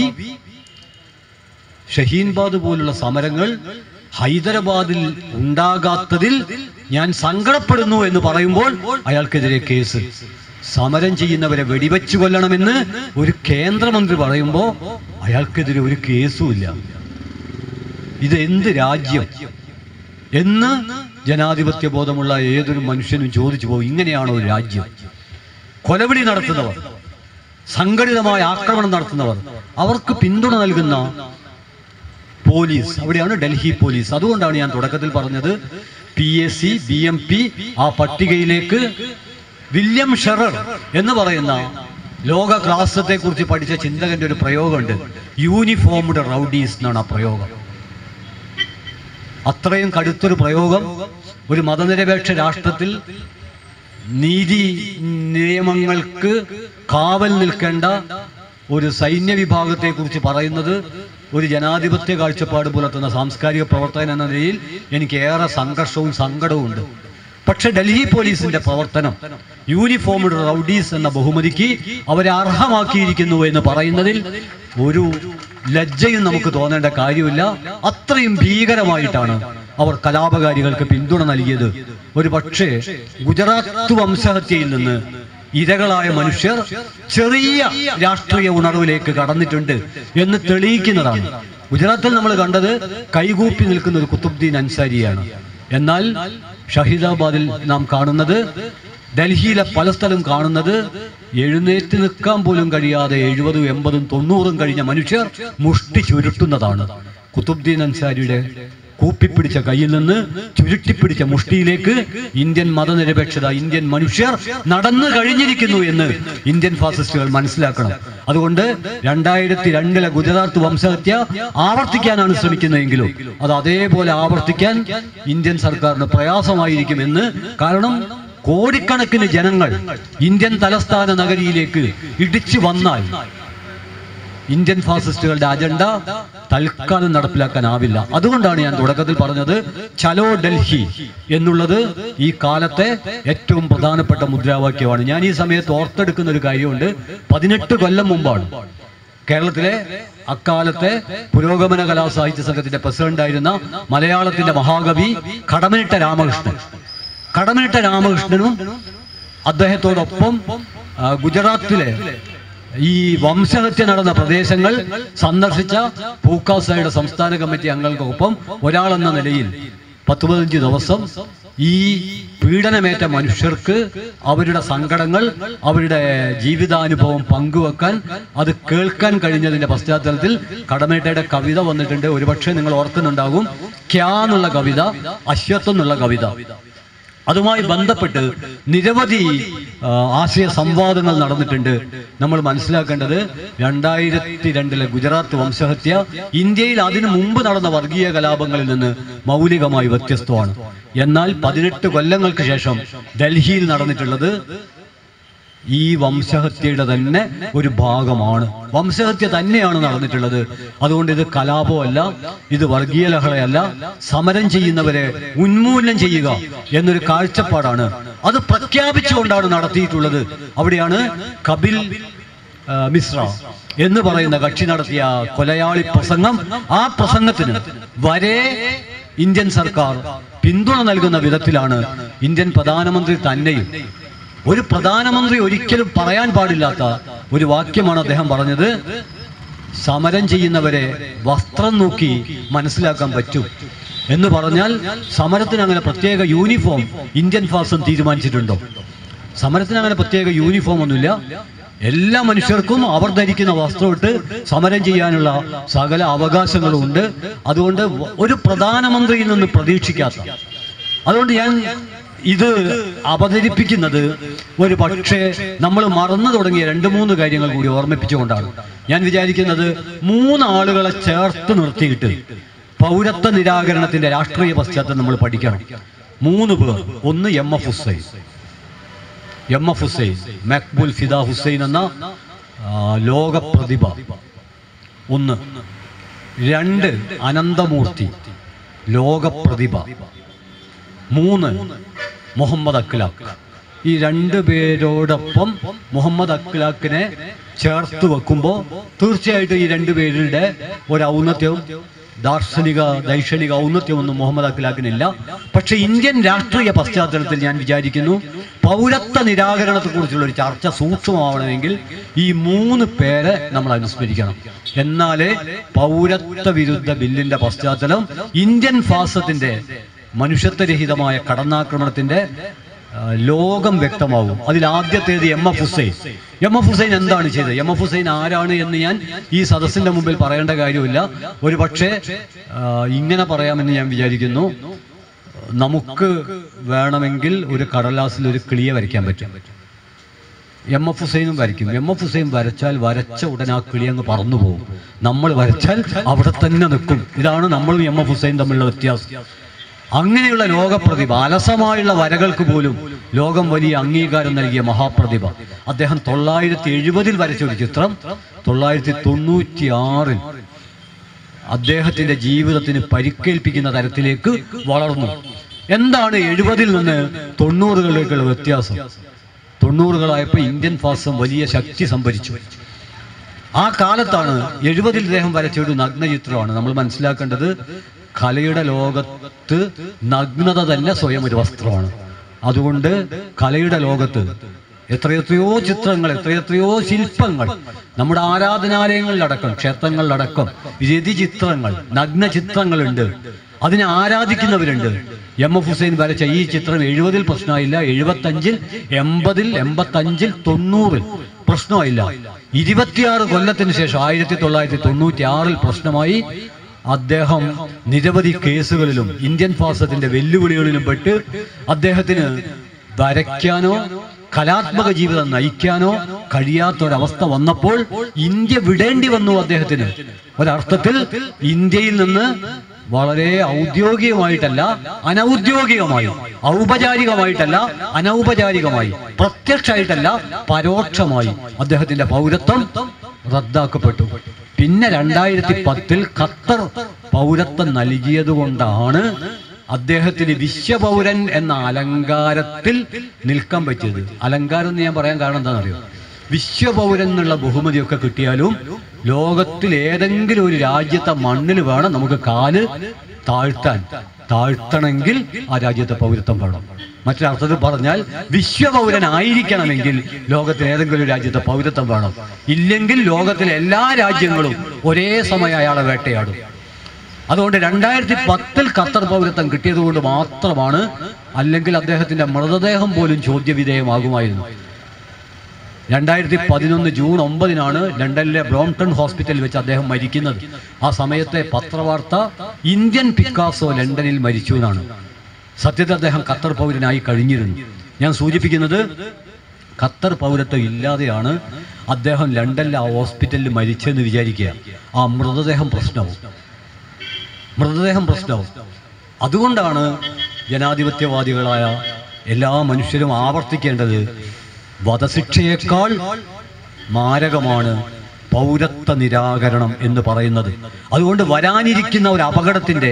ഷഹീൻബാദ് പോലുള്ള സമരങ്ങൾ ഹൈദരാബാദിൽ ഉണ്ടാകാത്തതിൽ ഞാൻ സങ്കടപ്പെടുന്നു എന്ന് പറയുമ്പോൾ അയാൾക്കെതിരെ കേസ് സമരം ചെയ്യുന്നവരെ വെടിവെച്ച് കൊല്ലണമെന്ന് ഒരു കേന്ദ്രമന്ത്രി പറയുമ്പോൾ അയാൾക്കെതിരെ ഒരു കേസും ഇല്ല ഇത് എന്ത് രാജ്യം എന്ന് ജനാധിപത്യ ബോധമുള്ള ഏതൊരു മനുഷ്യനും ചോദിച്ചു പോകും ഇങ്ങനെയാണോ ഒരു രാജ്യം കൊലവിളി നടത്തുന്നവർ സംഘടിതമായ ആക്രമണം നടത്തുന്നവർ അവർക്ക് പിന്തുണ നൽകുന്ന പോലീസ് അവിടെയാണ് ഡൽഹി പോലീസ് അതുകൊണ്ടാണ് ഞാൻ തുടക്കത്തിൽ പറഞ്ഞത് P S C B M P ആ പട്ടികയിലേക്ക് വില്യം ഷെറർ എന്ന് പറയുന്ന ലോക ക്ലാസത്തെ കുറിച്ച് പഠിച്ച ചിന്തകന്റെ ഒരു പ്രയോഗമുണ്ട് യൂണിഫോംഡ് റൗഡീസ് എന്നാണ് ആ പ്രയോഗം അത്രയും കടുത്തൊരു പ്രയോഗം ഒരു മതനിരപേക്ഷ രാഷ്ട്രത്തിൽ നീതി നിയമങ്ങൾക്ക് കാവൽ നിൽക്കേണ്ട ഒരു സൈന്യ വിഭാഗത്തെ കുറിച്ച് പറയുന്നത് ഒരു ജനാധിപത്യ കാഴ്ചപ്പാട് പുലർത്തുന്ന സാംസ്കാരിക പ്രവർത്തകൻ എന്ന നിലയിൽ എനിക്ക് ഏറെ സംഘർഷവും സങ്കടവും ഉണ്ട് പക്ഷെ ഡൽഹി പോലീസിന്റെ പ്രവർത്തനം യൂണിഫോംഡ് റൗഡീസ് എന്ന ബഹുമതിക്ക് അവരെ അർഹമാക്കിയിരിക്കുന്നു എന്ന് പറയുന്നതിൽ ഒരു ലജ്ജയും നമുക്ക് തോന്നേണ്ട കാര്യമില്ല അത്രയും ഭീകരമായിട്ടാണ് അവർ കലാപകാരികൾക്ക് പിന്തുണ നൽകിയത് ഒരു പക്ഷേ ഗുജറാത്ത് വംശഹത്യയിൽ നിന്ന് ഇരകളായ മനുഷ്യർ ചെറിയ രാഷ്ട്രീയ ഉണർവിലേക്ക് കടന്നിട്ടുണ്ട് എന്ന് തെളിയിക്കുന്നതാണ് ഗുജറാത്തിൽ നമ്മൾ കണ്ടത് കൈകൂപ്പി നിൽക്കുന്ന ഒരു കുത്തുബ്ദീൻ അൻസാരിയാണ് എന്നാൽ ഷഹീദാബാദിൽ നാം കാണുന്നത് ഡൽഹിയിലെ പല സ്ഥലം കാണുന്നത് എഴുന്നേറ്റ് നിൽക്കാൻ പോലും കഴിയാതെ എഴുപതും എൺപതും തൊണ്ണൂറും കഴിഞ്ഞ മനുഷ്യർ മുഷ്ടി ചുരുട്ടുന്നതാണ് കുത്തുബ്ദീൻ അൻസാരിയുടെ കൂപ്പിപ്പിടിച്ച കയ്യിൽ നിന്ന് ചുരുട്ടിപ്പിടിച്ച മുഷ്ടിയിലേക്ക് ഇന്ത്യൻ മതനിരപേക്ഷത ഇന്ത്യൻ മനുഷ്യർ നടന്നു കഴിഞ്ഞിരിക്കുന്നു എന്ന് ഇന്ത്യൻ ഫാസിസ്റ്റുകൾ മനസ്സിലാക്കണം അതുകൊണ്ട് രണ്ടായിരത്തി രണ്ടിലെ ഗുജറാത്ത് വംശഹത്യ ആവർത്തിക്കാനാണ് ശ്രമിക്കുന്നതെങ്കിലും അത് അതേപോലെ ആവർത്തിക്കാൻ ഇന്ത്യൻ സർക്കാരിന് പ്രയാസമായിരിക്കുമെന്ന് കാരണം കോടിക്കണക്കിന് ജനങ്ങൾ ഇന്ത്യൻ തലസ്ഥാന നഗരിയിലേക്ക് ഇടിച്ചു വന്നാൽ ഇന്ത്യൻ ഫാസിസ്റ്റുകളുടെ അജണ്ട തൽക്കാലം നടപ്പിലാക്കാനാവില്ല അതുകൊണ്ടാണ് ഞാൻ തുടക്കത്തിൽ പറഞ്ഞത് ചലോ ഡൽഹി എന്നുള്ളത് ഈ കാലത്തെ ഏറ്റവും പ്രധാനപ്പെട്ട മുദ്രാവാക്യമാണ് ഞാൻ ഈ സമയത്ത് ഓർത്തെടുക്കുന്ന ഒരു കാര്യമുണ്ട് പതിനെട്ട് കൊല്ലം മുമ്പാണ് കേരളത്തിലെ അക്കാലത്തെ പുരോഗമന കലാസാഹിത്യ സംഘത്തിന്റെ പ്രസിഡന്റായിരുന്ന മലയാളത്തിന്റെ മഹാകവി കടമനിട്ട രാമകൃഷ്ണൻ കടമനിട്ട രാമകൃഷ്ണനും അദ്ദേഹത്തോടൊപ്പം ആ, ഗുജറാത്തിലെ ഈ വംശഹത്യ നടന്ന പ്രദേശങ്ങൾ സന്ദർശിച്ച പൂക്കാസയുടെ സംസ്ഥാന കമ്മിറ്റി അംഗങ്ങൾക്കൊപ്പം ഒരാളെന്ന നിലയിൽ പത്ത് പതിനഞ്ച് ദിവസം ഈ പീഡനമേറ്റ മനുഷ്യർക്ക് അവരുടെ സങ്കടങ്ങൾ അവരുടെ ജീവിതാനുഭവം പങ്കുവെക്കാൻ അത് കേൾക്കാൻ കഴിഞ്ഞതിന്റെ പശ്ചാത്തലത്തിൽ കടമേട്ടയുടെ കവിത വന്നിട്ടുണ്ട് ഒരുപക്ഷെ നിങ്ങൾ ഓർക്കുന്നുണ്ടാകും ക്യാ എന്നുള്ള കവിത അശ്വത്വം എന്നുള്ള കവിത അതുമായി ബന്ധപ്പെട്ട് നിരവധി ആ, ആശയ സംവാദങ്ങൾ നടന്നിട്ടുണ്ട് നമ്മൾ മനസ്സിലാക്കേണ്ടത് രണ്ടായിരത്തി രണ്ടിലെ ഗുജറാത്ത് വംശഹത്യ ഇന്ത്യയിൽ അതിനു മുമ്പ് നടന്ന വർഗീയ കലാപങ്ങളിൽ നിന്ന് മൗലികമായി വ്യത്യസ്തമാണ് എന്നാൽ പതിനെട്ട് കൊല്ലങ്ങൾക്ക് ശേഷം ഡൽഹിയിൽ നടന്നിട്ടുള്ളത് ഈ വംശഹത്യയുടെ തന്നെ ഒരു ഭാഗമാണ് വംശഹത്യ തന്നെയാണ് നടന്നിട്ടുള്ളത് അതുകൊണ്ട് ഇത് കലാപമല്ല ഇത് വർഗീയ ലഹളയല്ല സമരം ചെയ്യുന്നവരെ ഉന്മൂലനം ചെയ്യുക എന്നൊരു കാഴ്ചപ്പാടാണ് അത് പ്രഖ്യാപിച്ചുകൊണ്ടാണ് നടത്തിയിട്ടുള്ളത് അവിടെയാണ് കപിൽ ആ, മിശ്ര എന്ന് പറയുന്ന കക്ഷി നടത്തിയ കൊലയാളി പ്രസംഗം ആ പ്രസംഗത്തിന് വരെ ഇന്ത്യൻ സർക്കാർ പിന്തുണ നൽകുന്ന വിധത്തിലാണ് ഇന്ത്യൻ പ്രധാനമന്ത്രി തന്നെയും ഒരു പ്രധാനമന്ത്രി ഒരിക്കലും പറയാൻ പാടില്ലാത്ത ഒരു വാക്യമാണ് അദ്ദേഹം പറഞ്ഞത് സമരം ചെയ്യുന്നവരെ വസ്ത്രം നോക്കി മനസ്സിലാക്കാൻ പറ്റും എന്ന് പറഞ്ഞാൽ സമരത്തിന് അങ്ങനെ പ്രത്യേക യൂണിഫോം ഇന്ത്യൻ ഫാസം തീരുമാനിച്ചിട്ടുണ്ടോ സമരത്തിന് അങ്ങനെ പ്രത്യേക യൂണിഫോം ഒന്നുമില്ല എല്ലാ മനുഷ്യർക്കും അവർ ധരിക്കുന്ന വസ്ത്രമിട്ട് സമരം ചെയ്യാനുള്ള സകല അവകാശങ്ങളും ഉണ്ട് അതുകൊണ്ട് ഒരു പ്രധാനമന്ത്രിയിൽ നിന്ന് പ്രതീക്ഷിക്കാത്ത അതുകൊണ്ട് ഞാൻ ഇത് അവതരിപ്പിക്കുന്നത് ഒരു പക്ഷേ നമ്മൾ മറന്നു തുടങ്ങിയ രണ്ട് മൂന്ന് കാര്യങ്ങൾ കൂടി ഓർമ്മിപ്പിച്ചുകൊണ്ടാണ് ഞാൻ വിചാരിക്കുന്നത് മൂന്ന് ആളുകളെ ചേർത്ത് നിർത്തിയിട്ട് പൗരത്വ നിരാകരണത്തിന്റെ രാഷ്ട്രീയ പശ്ചാത്തലം നമ്മൾ പഠിക്കണം മൂന്ന് പേർ ഒന്ന് M F Husain M F Husain Maqbool Fida Husain എന്ന ആ, ലോക പ്രതിഭ ഒന്ന് രണ്ട് അനന്തമൂർത്തി ലോക പ്രതിഭ മൂന്ന് മുഹമ്മദ് അഖ്ലാഖ് ഈ രണ്ട് പേരോടൊപ്പം മുഹമ്മദ് അഖ്ലാഖിനെ ചേർത്ത് വെക്കുമ്പോൾ തീർച്ചയായിട്ടും ഈ രണ്ട് പേരുടെ ഒരു ഔന്നത്യവും ദാർശനിക ദൈക്ഷണിക ഔന്നത്യമൊന്നും മുഹമ്മദ് അഖ്ലാഖിനില്ല പക്ഷെ ഇന്ത്യൻ രാഷ്ട്രീയ പശ്ചാത്തലത്തിൽ ഞാൻ വിചാരിക്കുന്നു പൗരത്വ നിരാകരണത്തെക്കുറിച്ചുള്ള ഒരു ചർച്ച സൂക്ഷ്മമാവണമെങ്കിൽ ഈ മൂന്ന് പേരെ നമ്മൾ അനുസ്മരിക്കണം എന്നാലേ പൗരത്വ വിരുദ്ധ ബില്ലിന്റെ പശ്ചാത്തലം ഇന്ത്യൻ ഫാസത്തിന്റെ മനുഷ്യത്വരഹിതമായ കടന്നാക്രമണത്തിന്റെ ആ, ലോകം വ്യക്തമാവും അതിൽ ആദ്യത്തേത് M F Husain M F Husain എന്താണ് ചെയ്തത് എം എഫ് ഹുസൈൻ ആരാണ് എന്ന് ഞാൻ ഈ സദസ്സിന്റെ മുമ്പിൽ പറയേണ്ട കാര്യമില്ല ഒരു പക്ഷേ ആ, ഇങ്ങനെ പറയാമെന്ന് ഞാൻ വിചാരിക്കുന്നു നമുക്ക് വേണമെങ്കിൽ ഒരു കടലാസിൽ ഒരു കിളിയെ വരയ്ക്കാൻ പറ്റും എം എഫ് ഹുസൈനും വരയ്ക്കും എം എഫ് ഹുസൈൻ വരച്ചാൽ വരച്ച ഉടനെ ആ കിളി അങ്ങ് പറന്നു പോകും നമ്മൾ വരച്ചാൽ അവിടെ തന്നെ നിൽക്കും ഇതാണ് നമ്മളും എം എഫ് ഹുസൈൻ തമ്മിലുള്ള വ്യത്യാസം അങ്ങനെയുള്ള ലോകപ്രതിഭ അലസമായുള്ള വരകൾക്ക് പോലും ലോകം വലിയ അംഗീകാരം നൽകിയ മഹാപ്രതിഭ അദ്ദേഹം തൊള്ളായിരത്തി എഴുപതിൽ വരച്ച ഒരു ചിത്രം തൊള്ളായിരത്തി തൊണ്ണൂറ്റി ആറിൽ അദ്ദേഹത്തിന്റെ ജീവിതത്തിന് പരിക്കേൽപ്പിക്കുന്ന തരത്തിലേക്ക് വളർന്നു എന്താണ് എഴുപതിൽ നിന്ന് തൊണ്ണൂറുകളിലേക്കുള്ള വ്യത്യാസം തൊണ്ണൂറുകളായപ്പോൾ ഇന്ത്യൻ ഫാസം വലിയ ശക്തി സംഭരിച്ചു ആ കാലത്താണ് എഴുപതിൽ ഇദ്ദേഹം വരച്ച ഒരു നഗ്നചിത്രമാണ് നമ്മൾ മനസ്സിലാക്കേണ്ടത് കലയുടെ ലോകത്ത് നഗ്നത തന്നെ സ്വയം ഒരു വസ്ത്രമാണ് അതുകൊണ്ട് കലയുടെ ലോകത്ത് എത്രയെത്രയോ ചിത്രങ്ങൾ എത്രയെത്രയോ ശില്പങ്ങൾ നമ്മുടെ ആരാധനാലയങ്ങളിലടക്കം ക്ഷേത്രങ്ങളിലടക്കം രതിചിത്രങ്ങൾ നഗ്ന ചിത്രങ്ങളുണ്ട് അതിനെ ആരാധിക്കുന്നവരുണ്ട് എം എഫ് ഹുസൈൻ വരച്ച ഈ ചിത്രം എഴുപതിൽ പ്രശ്നമായില്ല എഴുപത്തഞ്ചിൽ എൺപതിൽ എൺപത്തഞ്ചിൽ തൊണ്ണൂറിൽ പ്രശ്നമായില്ല ഇരുപത്തിയാറ് കൊല്ലത്തിന് ശേഷം ആയിരത്തി തൊള്ളായിരത്തി തൊണ്ണൂറ്റി ആറിൽ പ്രശ്നമായി അദ്ദേഹം നിരവധി കേസുകളിലും ഇന്ത്യൻ ഫാസത്തിന്റെ വെല്ലുവിളികളിലും പെട്ട് അദ്ദേഹത്തിന് വരയ്ക്കാനോ കലാത്മക ജീവിതം നയിക്കാനോ കഴിയാത്തൊരവസ്ഥ വന്നപ്പോൾ ഇന്ത്യ വിടേണ്ടി വന്നു അദ്ദേഹത്തിന് ഒരർത്ഥത്തിൽ ഇന്ത്യയിൽ നിന്ന് വളരെ ഔദ്യോഗികമായിട്ടല്ല അനൗദ്യോഗികമായി ഔപചാരികമായിട്ടല്ല അനൗപചാരികമായി പ്രത്യക്ഷമായിട്ടല്ല പരോക്ഷമായി അദ്ദേഹത്തിന്റെ പൗരത്വം റദ്ദാക്കപ്പെട്ടു പിന്നെ രണ്ടായിരത്തി പത്തിൽ ഖത്തർ പൗരത്വം നൽകിയത് കൊണ്ടാണ് അദ്ദേഹത്തിന് വിശ്വപൗരൻ എന്ന അലങ്കാരത്തിൽ നിൽക്കാൻ പറ്റിയത് അലങ്കാരം എന്ന് ഞാൻ പറയാൻ കാരണം എന്താണെന്നറിയോ വിശ്വപൗരൻ എന്നുള്ള ബഹുമതിയൊക്കെ കിട്ടിയാലും ലോകത്തിൽ ഏതെങ്കിലും ഒരു രാജ്യത്തെ മണ്ണിൽ വേണം നമുക്ക് കാല് താഴ്ത്താൻ താഴ്ത്തണമെങ്കിൽ ആ രാജ്യത്തെ പൗരത്വം വേണം മറ്റൊരർത്ഥത്തിൽ പറഞ്ഞാൽ വിശ്വപൗരനായിരിക്കണമെങ്കിൽ ലോകത്തിൽ ഏതെങ്കിലും ഒരു രാജ്യത്തെ പൗരത്വം വേണം ഇല്ലെങ്കിൽ ലോകത്തിലെ എല്ലാ രാജ്യങ്ങളും ഒരേ സമയം അയാളെ വേട്ടയാടും അതുകൊണ്ട് രണ്ടായിരത്തി പത്തിൽ ഖത്തർ പൗരത്വം കിട്ടിയത് കൊണ്ട് മാത്രമാണ് അല്ലെങ്കിൽ അദ്ദേഹത്തിന്റെ മൃതദേഹം പോലും ചോദ്യവിധേയമാകുമായിരുന്നു രണ്ടായിരത്തി പതിനൊന്ന് ജൂൺ ഒമ്പതിനാണ് ലണ്ടനിലെ ബ്രോംടൺ ഹോസ്പിറ്റലിൽ വെച്ച് അദ്ദേഹം മരിക്കുന്നത് ആ സമയത്തെ പത്രവാർത്ത ഇന്ത്യൻ പിക്കാസോ ലണ്ടനിൽ മരിച്ചു എന്നാണ് സത്യത്തിൽ അദ്ദേഹം ഖത്തർ പൗരനായി കഴിഞ്ഞിരുന്നു ഞാൻ സൂചിപ്പിക്കുന്നത് ഖത്തർ പൗരത്വം ഇല്ലാതെയാണ് അദ്ദേഹം ലണ്ടനിലെ ആ ഹോസ്പിറ്റലിൽ മരിച്ചെന്ന് വിചാരിക്കുക ആ മൃതദേഹം പ്രശ്നവും മൃതദേഹം പ്രശ്നവും അതുകൊണ്ടാണ് ജനാധിപത്യവാദികളായ എല്ലാ മനുഷ്യരും ആവർത്തിക്കേണ്ടത് വധശിക്ഷയേക്കാൾ മാരകമാണ് പൗരത്വ നിരാകരണം എന്ന് പറയുന്നത് അതുകൊണ്ട് വരാനിരിക്കുന്ന ഒരു അപകടത്തിന്റെ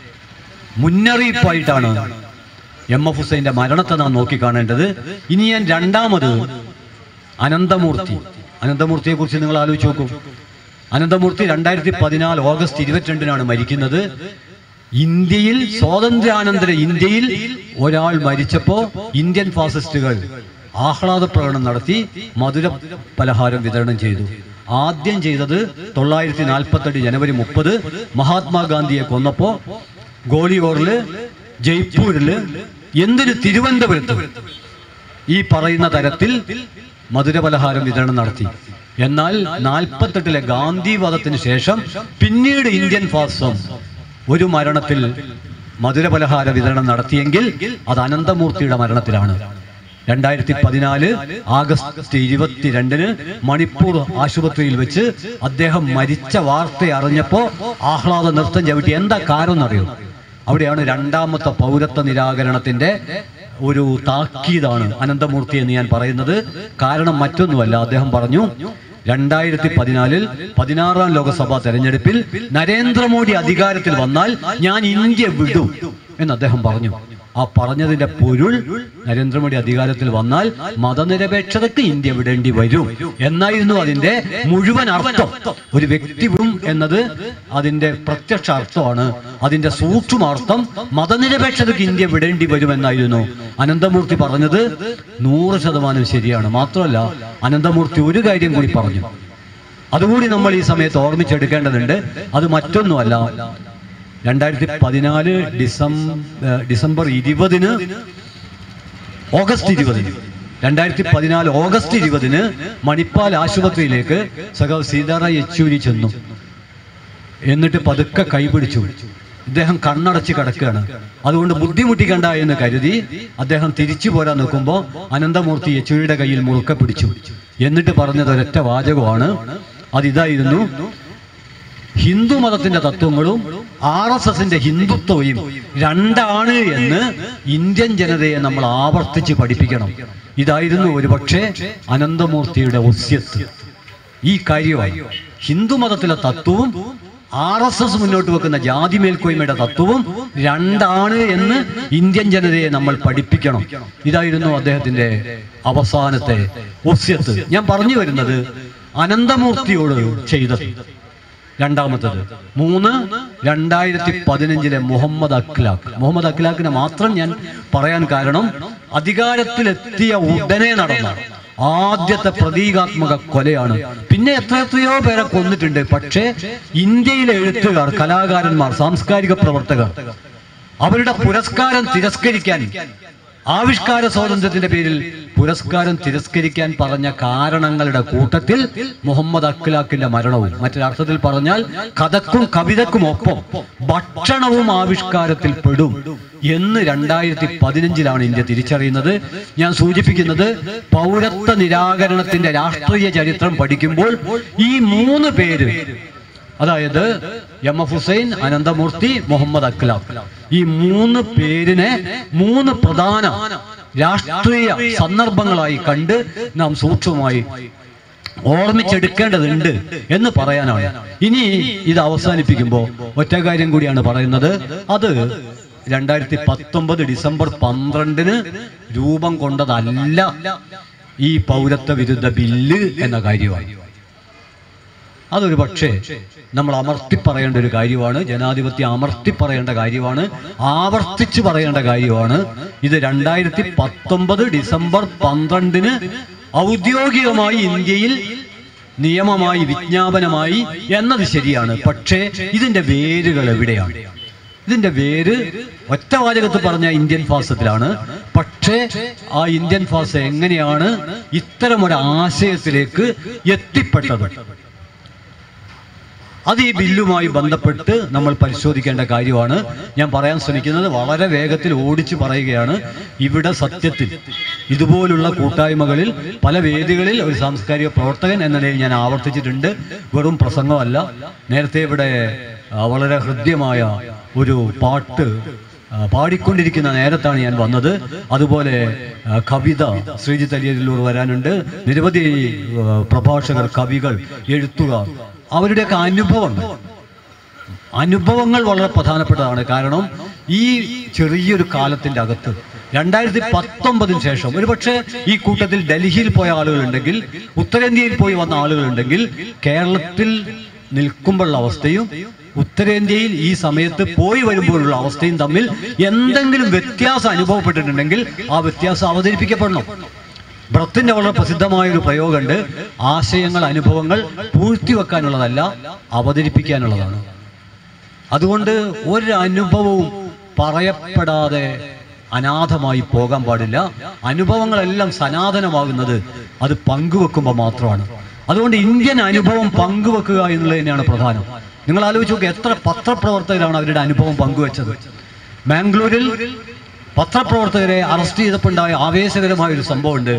മുന്നറിയിപ്പായിട്ടാണ് എം എഫ് ഹുസൈന്റെ മരണത്തെ നാം നോക്കിക്കാണേണ്ടത് ഇനി ഞാൻ രണ്ടാമത് അനന്തമൂർത്തി അനന്തമൂർത്തിയെ കുറിച്ച് നിങ്ങൾ ആലോചിച്ച് നോക്കൂ അനന്തമൂർത്തി രണ്ടായിരത്തി പതിനാല് ഓഗസ്റ്റ് ഇരുപത്തിരണ്ടിനാണ് മരിക്കുന്നത് ഇന്ത്യയിൽ സ്വാതന്ത്ര്യാനന്തര ഇന്ത്യയിൽ ഒരാൾ മരിച്ചപ്പോ ഇന്ത്യൻ ഫാസിസ്റ്റുകൾ ആഹ്ലാദ പ്രകടനം നടത്തി മധുര പലഹാരം വിതരണം ചെയ്തു ആദ്യം ചെയ്തത് തൊള്ളായിരത്തി നാൽപ്പത്തെട്ട് ജനുവരി മുപ്പത് മഹാത്മാഗാന്ധിയെ കൊന്നപ്പോ ഗോളിയോറില് ജയ്പൂരില് എന്തിന് തിരുവനന്തപുരത്ത് ഈ പറയുന്ന തരത്തിൽ മധുരപലഹാരം വിതരണം നടത്തി എന്നാൽ നാൽപ്പത്തെട്ടിലെ ഗാന്ധി വധത്തിന് ശേഷം പിന്നീട് ഇന്ത്യൻ ഫാസം ഒരു മരണത്തിൽ മധുരപലഹാര വിതരണം നടത്തിയെങ്കിൽ അത് അനന്തമൂർത്തിയുടെ മരണത്തിലാണ് രണ്ടായിരത്തി പതിനാല് ആഗസ്റ്റ് ഇരുപത്തിരണ്ടിന് മണിപ്പൂർ ആശുപത്രിയിൽ വെച്ച് അദ്ദേഹം മരിച്ച വാർത്ത അറിഞ്ഞപ്പോ ആഹ്ലാദ നൃത്തം ചവിട്ടി എന്താ കാരണം എന്നറിയോ അവിടെയാണ് രണ്ടാമത്തെ പൗരത്വ നിരാകരണത്തിന്റെ ഒരു താക്കീതാണ് അനന്തമൂർത്തി എന്ന് ഞാൻ പറയുന്നത് കാരണം മറ്റൊന്നുമല്ല അദ്ദേഹം പറഞ്ഞു രണ്ടായിരത്തി പതിനാലിൽ പതിനാറാം ലോക്സഭാ തെരഞ്ഞെടുപ്പിൽ നരേന്ദ്രമോദി അധികാരത്തിൽ വന്നാൽ ഞാൻ ഇന്ത്യ വിടും എന്ന് അദ്ദേഹം പറഞ്ഞു ആ പറഞ്ഞതിന്റെ പൊരുൾ നരേന്ദ്രമോദി അധികാരത്തിൽ വന്നാൽ മതനിരപേക്ഷതയ്ക്ക് ഇന്ത്യ വിടേണ്ടി വരും എന്നായിരുന്നു അതിന്റെ മുഴുവൻ അർത്ഥം ഒരു വ്യക്തി വിടും എന്നത് അതിന്റെ പ്രത്യക്ഷ അർത്ഥമാണ് അതിന്റെ സൂക്ഷ്മാർത്ഥം മതനിരപേക്ഷതയ്ക്ക് ഇന്ത്യ വിടേണ്ടി വരുമെന്നായിരുന്നു അനന്തമൂർത്തി പറഞ്ഞത് നൂറ് ശതമാനം ശരിയാണ് മാത്രമല്ല അനന്തമൂർത്തി ഒരു കാര്യം കൂടി പറഞ്ഞു അതുകൂടി നമ്മൾ ഈ സമയത്ത് ഓർമ്മിച്ചെടുക്കേണ്ടതുണ്ട് അത് മറ്റൊന്നുമല്ല രണ്ടായിരത്തി പതിനാല് ഡിസംബർ ഡിസംബർ ഇരുപതിന് ഓഗസ്റ്റ് ഇരുപതിന് രണ്ടായിരത്തി പതിനാല് ഓഗസ്റ്റ് ഇരുപതിന് മണിപ്പാൽ ആശുപത്രിയിലേക്ക് സഖാവ് സീതാറാം യെച്ചൂരി ചെന്നു എന്നിട്ട് പതുക്കെ കൈപിടിച്ചു ഇദ്ദേഹം കണ്ണടച്ച് കിടക്കുകയാണ് അതുകൊണ്ട് ബുദ്ധിമുട്ടിക്കണ്ട എന്ന് കരുതി അദ്ദേഹം തിരിച്ചു പോരാൻ നോക്കുമ്പോൾ അനന്തമൂർത്തി യെച്ചൂരിയുടെ കയ്യിൽ മുറുക്കെ പിടിച്ചു എന്നിട്ട് പറഞ്ഞത് ഒരൊറ്റ വാചകമാണ് അതിതായിരുന്നു ഹിന്ദു മതത്തിന്റെ തത്വങ്ങളും ആർ എസ് എസിന്റെ ഹിന്ദുത്വവും രണ്ടാണ് എന്ന് ഇന്ത്യൻ ജനതയെ നമ്മൾ ആവർത്തിച്ച് പഠിപ്പിക്കണം ഇതായിരുന്നു ഒരുപക്ഷെ അനന്തമൂർത്തിയുടെ ഒസ്യത്ത് ഈ കാര്യമായി ഹിന്ദു മതത്തിലെ തത്വവും ആർ എസ് എസ് മുന്നോട്ട് വെക്കുന്ന ജാതി മേൽക്കോയ്മയുടെ തത്വവും രണ്ടാണ് എന്ന് ഇന്ത്യൻ ജനതയെ നമ്മൾ പഠിപ്പിക്കണം ഇതായിരുന്നു അദ്ദേഹത്തിന്റെ അവസാനത്തെ ഒസ്യത്ത് ഞാൻ പറഞ്ഞു വരുന്നത് അനന്തമൂർത്തിയോട് ചെയ്തത് രണ്ടാമത്തത് മൂന്ന് രണ്ടായിരത്തി പതിനഞ്ചിലെ മുഹമ്മദ് അഖ്ലാഖ് മുഹമ്മദ് അഖ്ലാഖിനെ മാത്രം ഞാൻ പറയാൻ കാരണം അധികാരത്തിലെത്തിയ ഉടനെ നടന്ന ആദ്യത്തെ പ്രതീകാത്മക കൊലയാണ് പിന്നെ എത്ര എത്രയോ പേരെ കൊന്നിട്ടുണ്ട് പക്ഷേ ഇന്ത്യയിലെ എഴുത്തുകാർ കലാകാരന്മാർ സാംസ്കാരിക പ്രവർത്തകർ അവരുടെ പുരസ്കാരം തിരസ്കരിക്കാൻ ആവിഷ്കാര സ്വാതന്ത്ര്യത്തിന്റെ പേരിൽ പുരസ്കാരം തിരസ്കരിക്കാൻ പറഞ്ഞ കാരണങ്ങളുടെ കൂട്ടത്തിൽ മുഹമ്മദ് അഖ്ലാഖിന്റെ മരണവും മറ്റൊരർത്ഥത്തിൽ പറഞ്ഞാൽ കഥക്കും കവിതക്കും ഒപ്പം ഭക്ഷണവും ആവിഷ്കാരത്തിൽ പെടും എന്ന് രണ്ടായിരത്തി പതിനഞ്ചിലാണ് ഇന്ത്യ തിരിച്ചറിയുന്നത് ഞാൻ സൂചിപ്പിക്കുന്നത് പൗരത്വ നിരാകരണത്തിന്റെ രാഷ്ട്രീയ ചരിത്രം പഠിക്കുമ്പോൾ ഈ മൂന്ന് പേര് അതായത് എം എഫ് ഹുസൈൻ അനന്തമൂർത്തി മുഹമ്മദ് അഖ്ലാഖ് ഈ മൂന്ന് പേരിനെ മൂന്ന് പ്രധാന രാഷ്ട്രീയ സന്ദർഭങ്ങളായി കണ്ട് നാം സൂക്ഷ്മമായി ഓർമ്മിച്ചെടുക്കേണ്ടതുണ്ട് എന്ന് പറയാനാണ് ഇനി ഇത് അവസാനിപ്പിക്കുമ്പോൾ ഒറ്റ കാര്യം കൂടിയാണ് പറയുന്നത് അത് രണ്ടായിരത്തി പത്തൊമ്പത് ഡിസംബർ പന്ത്രണ്ടിന് രൂപം കൊണ്ടതല്ല ഈ പൗരത്വ വിരുദ്ധ ബില്ല് എന്ന കാര്യമാണ് അതൊരു പക്ഷേ നമ്മൾ അമർത്തി പറയേണ്ട ഒരു കാര്യമാണ് ജനാധിപത്യം അമർത്തി പറയേണ്ട കാര്യമാണ് ആവർത്തിച്ച് പറയേണ്ട കാര്യമാണ് ഇത് രണ്ടായിരത്തി പത്തൊമ്പത് ഡിസംബർ പന്ത്രണ്ടിന് ഔദ്യോഗികമായി ഇന്ത്യയിൽ നിയമമായി വിജ്ഞാപനമായി എന്നത് ശരിയാണ് പക്ഷേ ഇതിന്റെ വേരുകൾ എവിടെയാണ് ഇതിന്റെ വേര് ഒറ്റ വാചകത്ത് പറഞ്ഞ ഇന്ത്യൻ ഫാസത്തിലാണ് പക്ഷേ ആ ഇന്ത്യൻ ഫാസ എങ്ങനെയാണ് ഇത്തരം ഒരു ആശയത്തിലേക്ക് എത്തിപ്പെട്ടത് അത് ഈ ബില്ലുമായി ബന്ധപ്പെട്ട് നമ്മൾ പരിശോധിക്കേണ്ട കാര്യമാണ് ഞാൻ പറയാൻ ശ്രമിക്കുന്നത് വളരെ വേഗത്തിൽ ഓടിച്ചു പറയുകയാണ് ഇവിടെ സത്യത്തിൽ ഇതുപോലുള്ള കൂട്ടായ്മകളിൽ പല വേദികളിൽ ഒരു സാംസ്കാരിക പ്രവർത്തകൻ എന്ന നിലയിൽ ഞാൻ ആവർത്തിച്ചിട്ടുണ്ട് വെറും പ്രസംഗമല്ല നേരത്തെ ഇവിടെ ആ, വളരെ ഹൃദ്യമായ ഒരു പാട്ട് ആ, പാടിക്കൊണ്ടിരിക്കുന്ന നേരത്താണ് ഞാൻ വന്നത് അതുപോലെ ആ, കവിത ശ്രീജിത്ത് അലിയല്ലൂർ വരാനുണ്ട് നിരവധി ആ, പ്രഭാഷകർ കവികൾ എഴുത്തുകാർ അവരുടെയൊക്കെ അനുഭവങ്ങൾ അനുഭവങ്ങൾ വളരെ പ്രധാനപ്പെട്ടതാണ് കാരണം ഈ ചെറിയൊരു കാലത്തിന്റെ അകത്ത് രണ്ടായിരത്തി പത്തൊമ്പതിന് ശേഷം ഒരുപക്ഷെ ഈ കൂട്ടത്തിൽ ഡൽഹിയിൽ പോയ ആളുകളുണ്ടെങ്കിൽ ഉത്തരേന്ത്യയിൽ പോയി വന്ന ആളുകളുണ്ടെങ്കിൽ കേരളത്തിൽ നിൽക്കുമ്പോഴുള്ള അവസ്ഥയും ഉത്തരേന്ത്യയിൽ ഈ സമയത്ത് പോയി വരുമ്പോഴുള്ള അവസ്ഥയും തമ്മിൽ എന്തെങ്കിലും വ്യത്യാസം അനുഭവപ്പെട്ടിട്ടുണ്ടെങ്കിൽ ആ വ്യത്യാസം അവതരിപ്പിക്കപ്പെടണം ബ്രത്തിന്റെ വളരെ പ്രസിദ്ധമായ ഒരു പ്രയോഗമുണ്ട് ആശയങ്ങൾ അനുഭവങ്ങൾ പൂഴ്ത്തിവെക്കാനുള്ളതല്ല അവതരിപ്പിക്കാനുള്ളതാണ് അതുകൊണ്ട് ഒരു അനുഭവവും പറയപ്പെടാതെ അനാഥമായി പോകാൻ പാടില്ല അനുഭവങ്ങളെല്ലാം സനാതനമാകുന്നത് അത് പങ്കുവെക്കുമ്പോൾ മാത്രമാണ് അതുകൊണ്ട് ഇന്ത്യൻ അനുഭവം പങ്കുവെക്കുക എന്നുള്ളത് തന്നെയാണ് പ്രധാനം നിങ്ങൾ ആലോചിച്ച് നോക്കുക എത്ര പത്രപ്രവർത്തകരാണ് അവരുടെ അനുഭവം പങ്കുവെച്ചത് മാംഗ്ലൂരിൽ പത്രപ്രവർത്തകരെ അറസ്റ്റ് ചെയ്തപ്പോണ്ടായ ആവേശകരമായ ഒരു സംഭവമുണ്ട്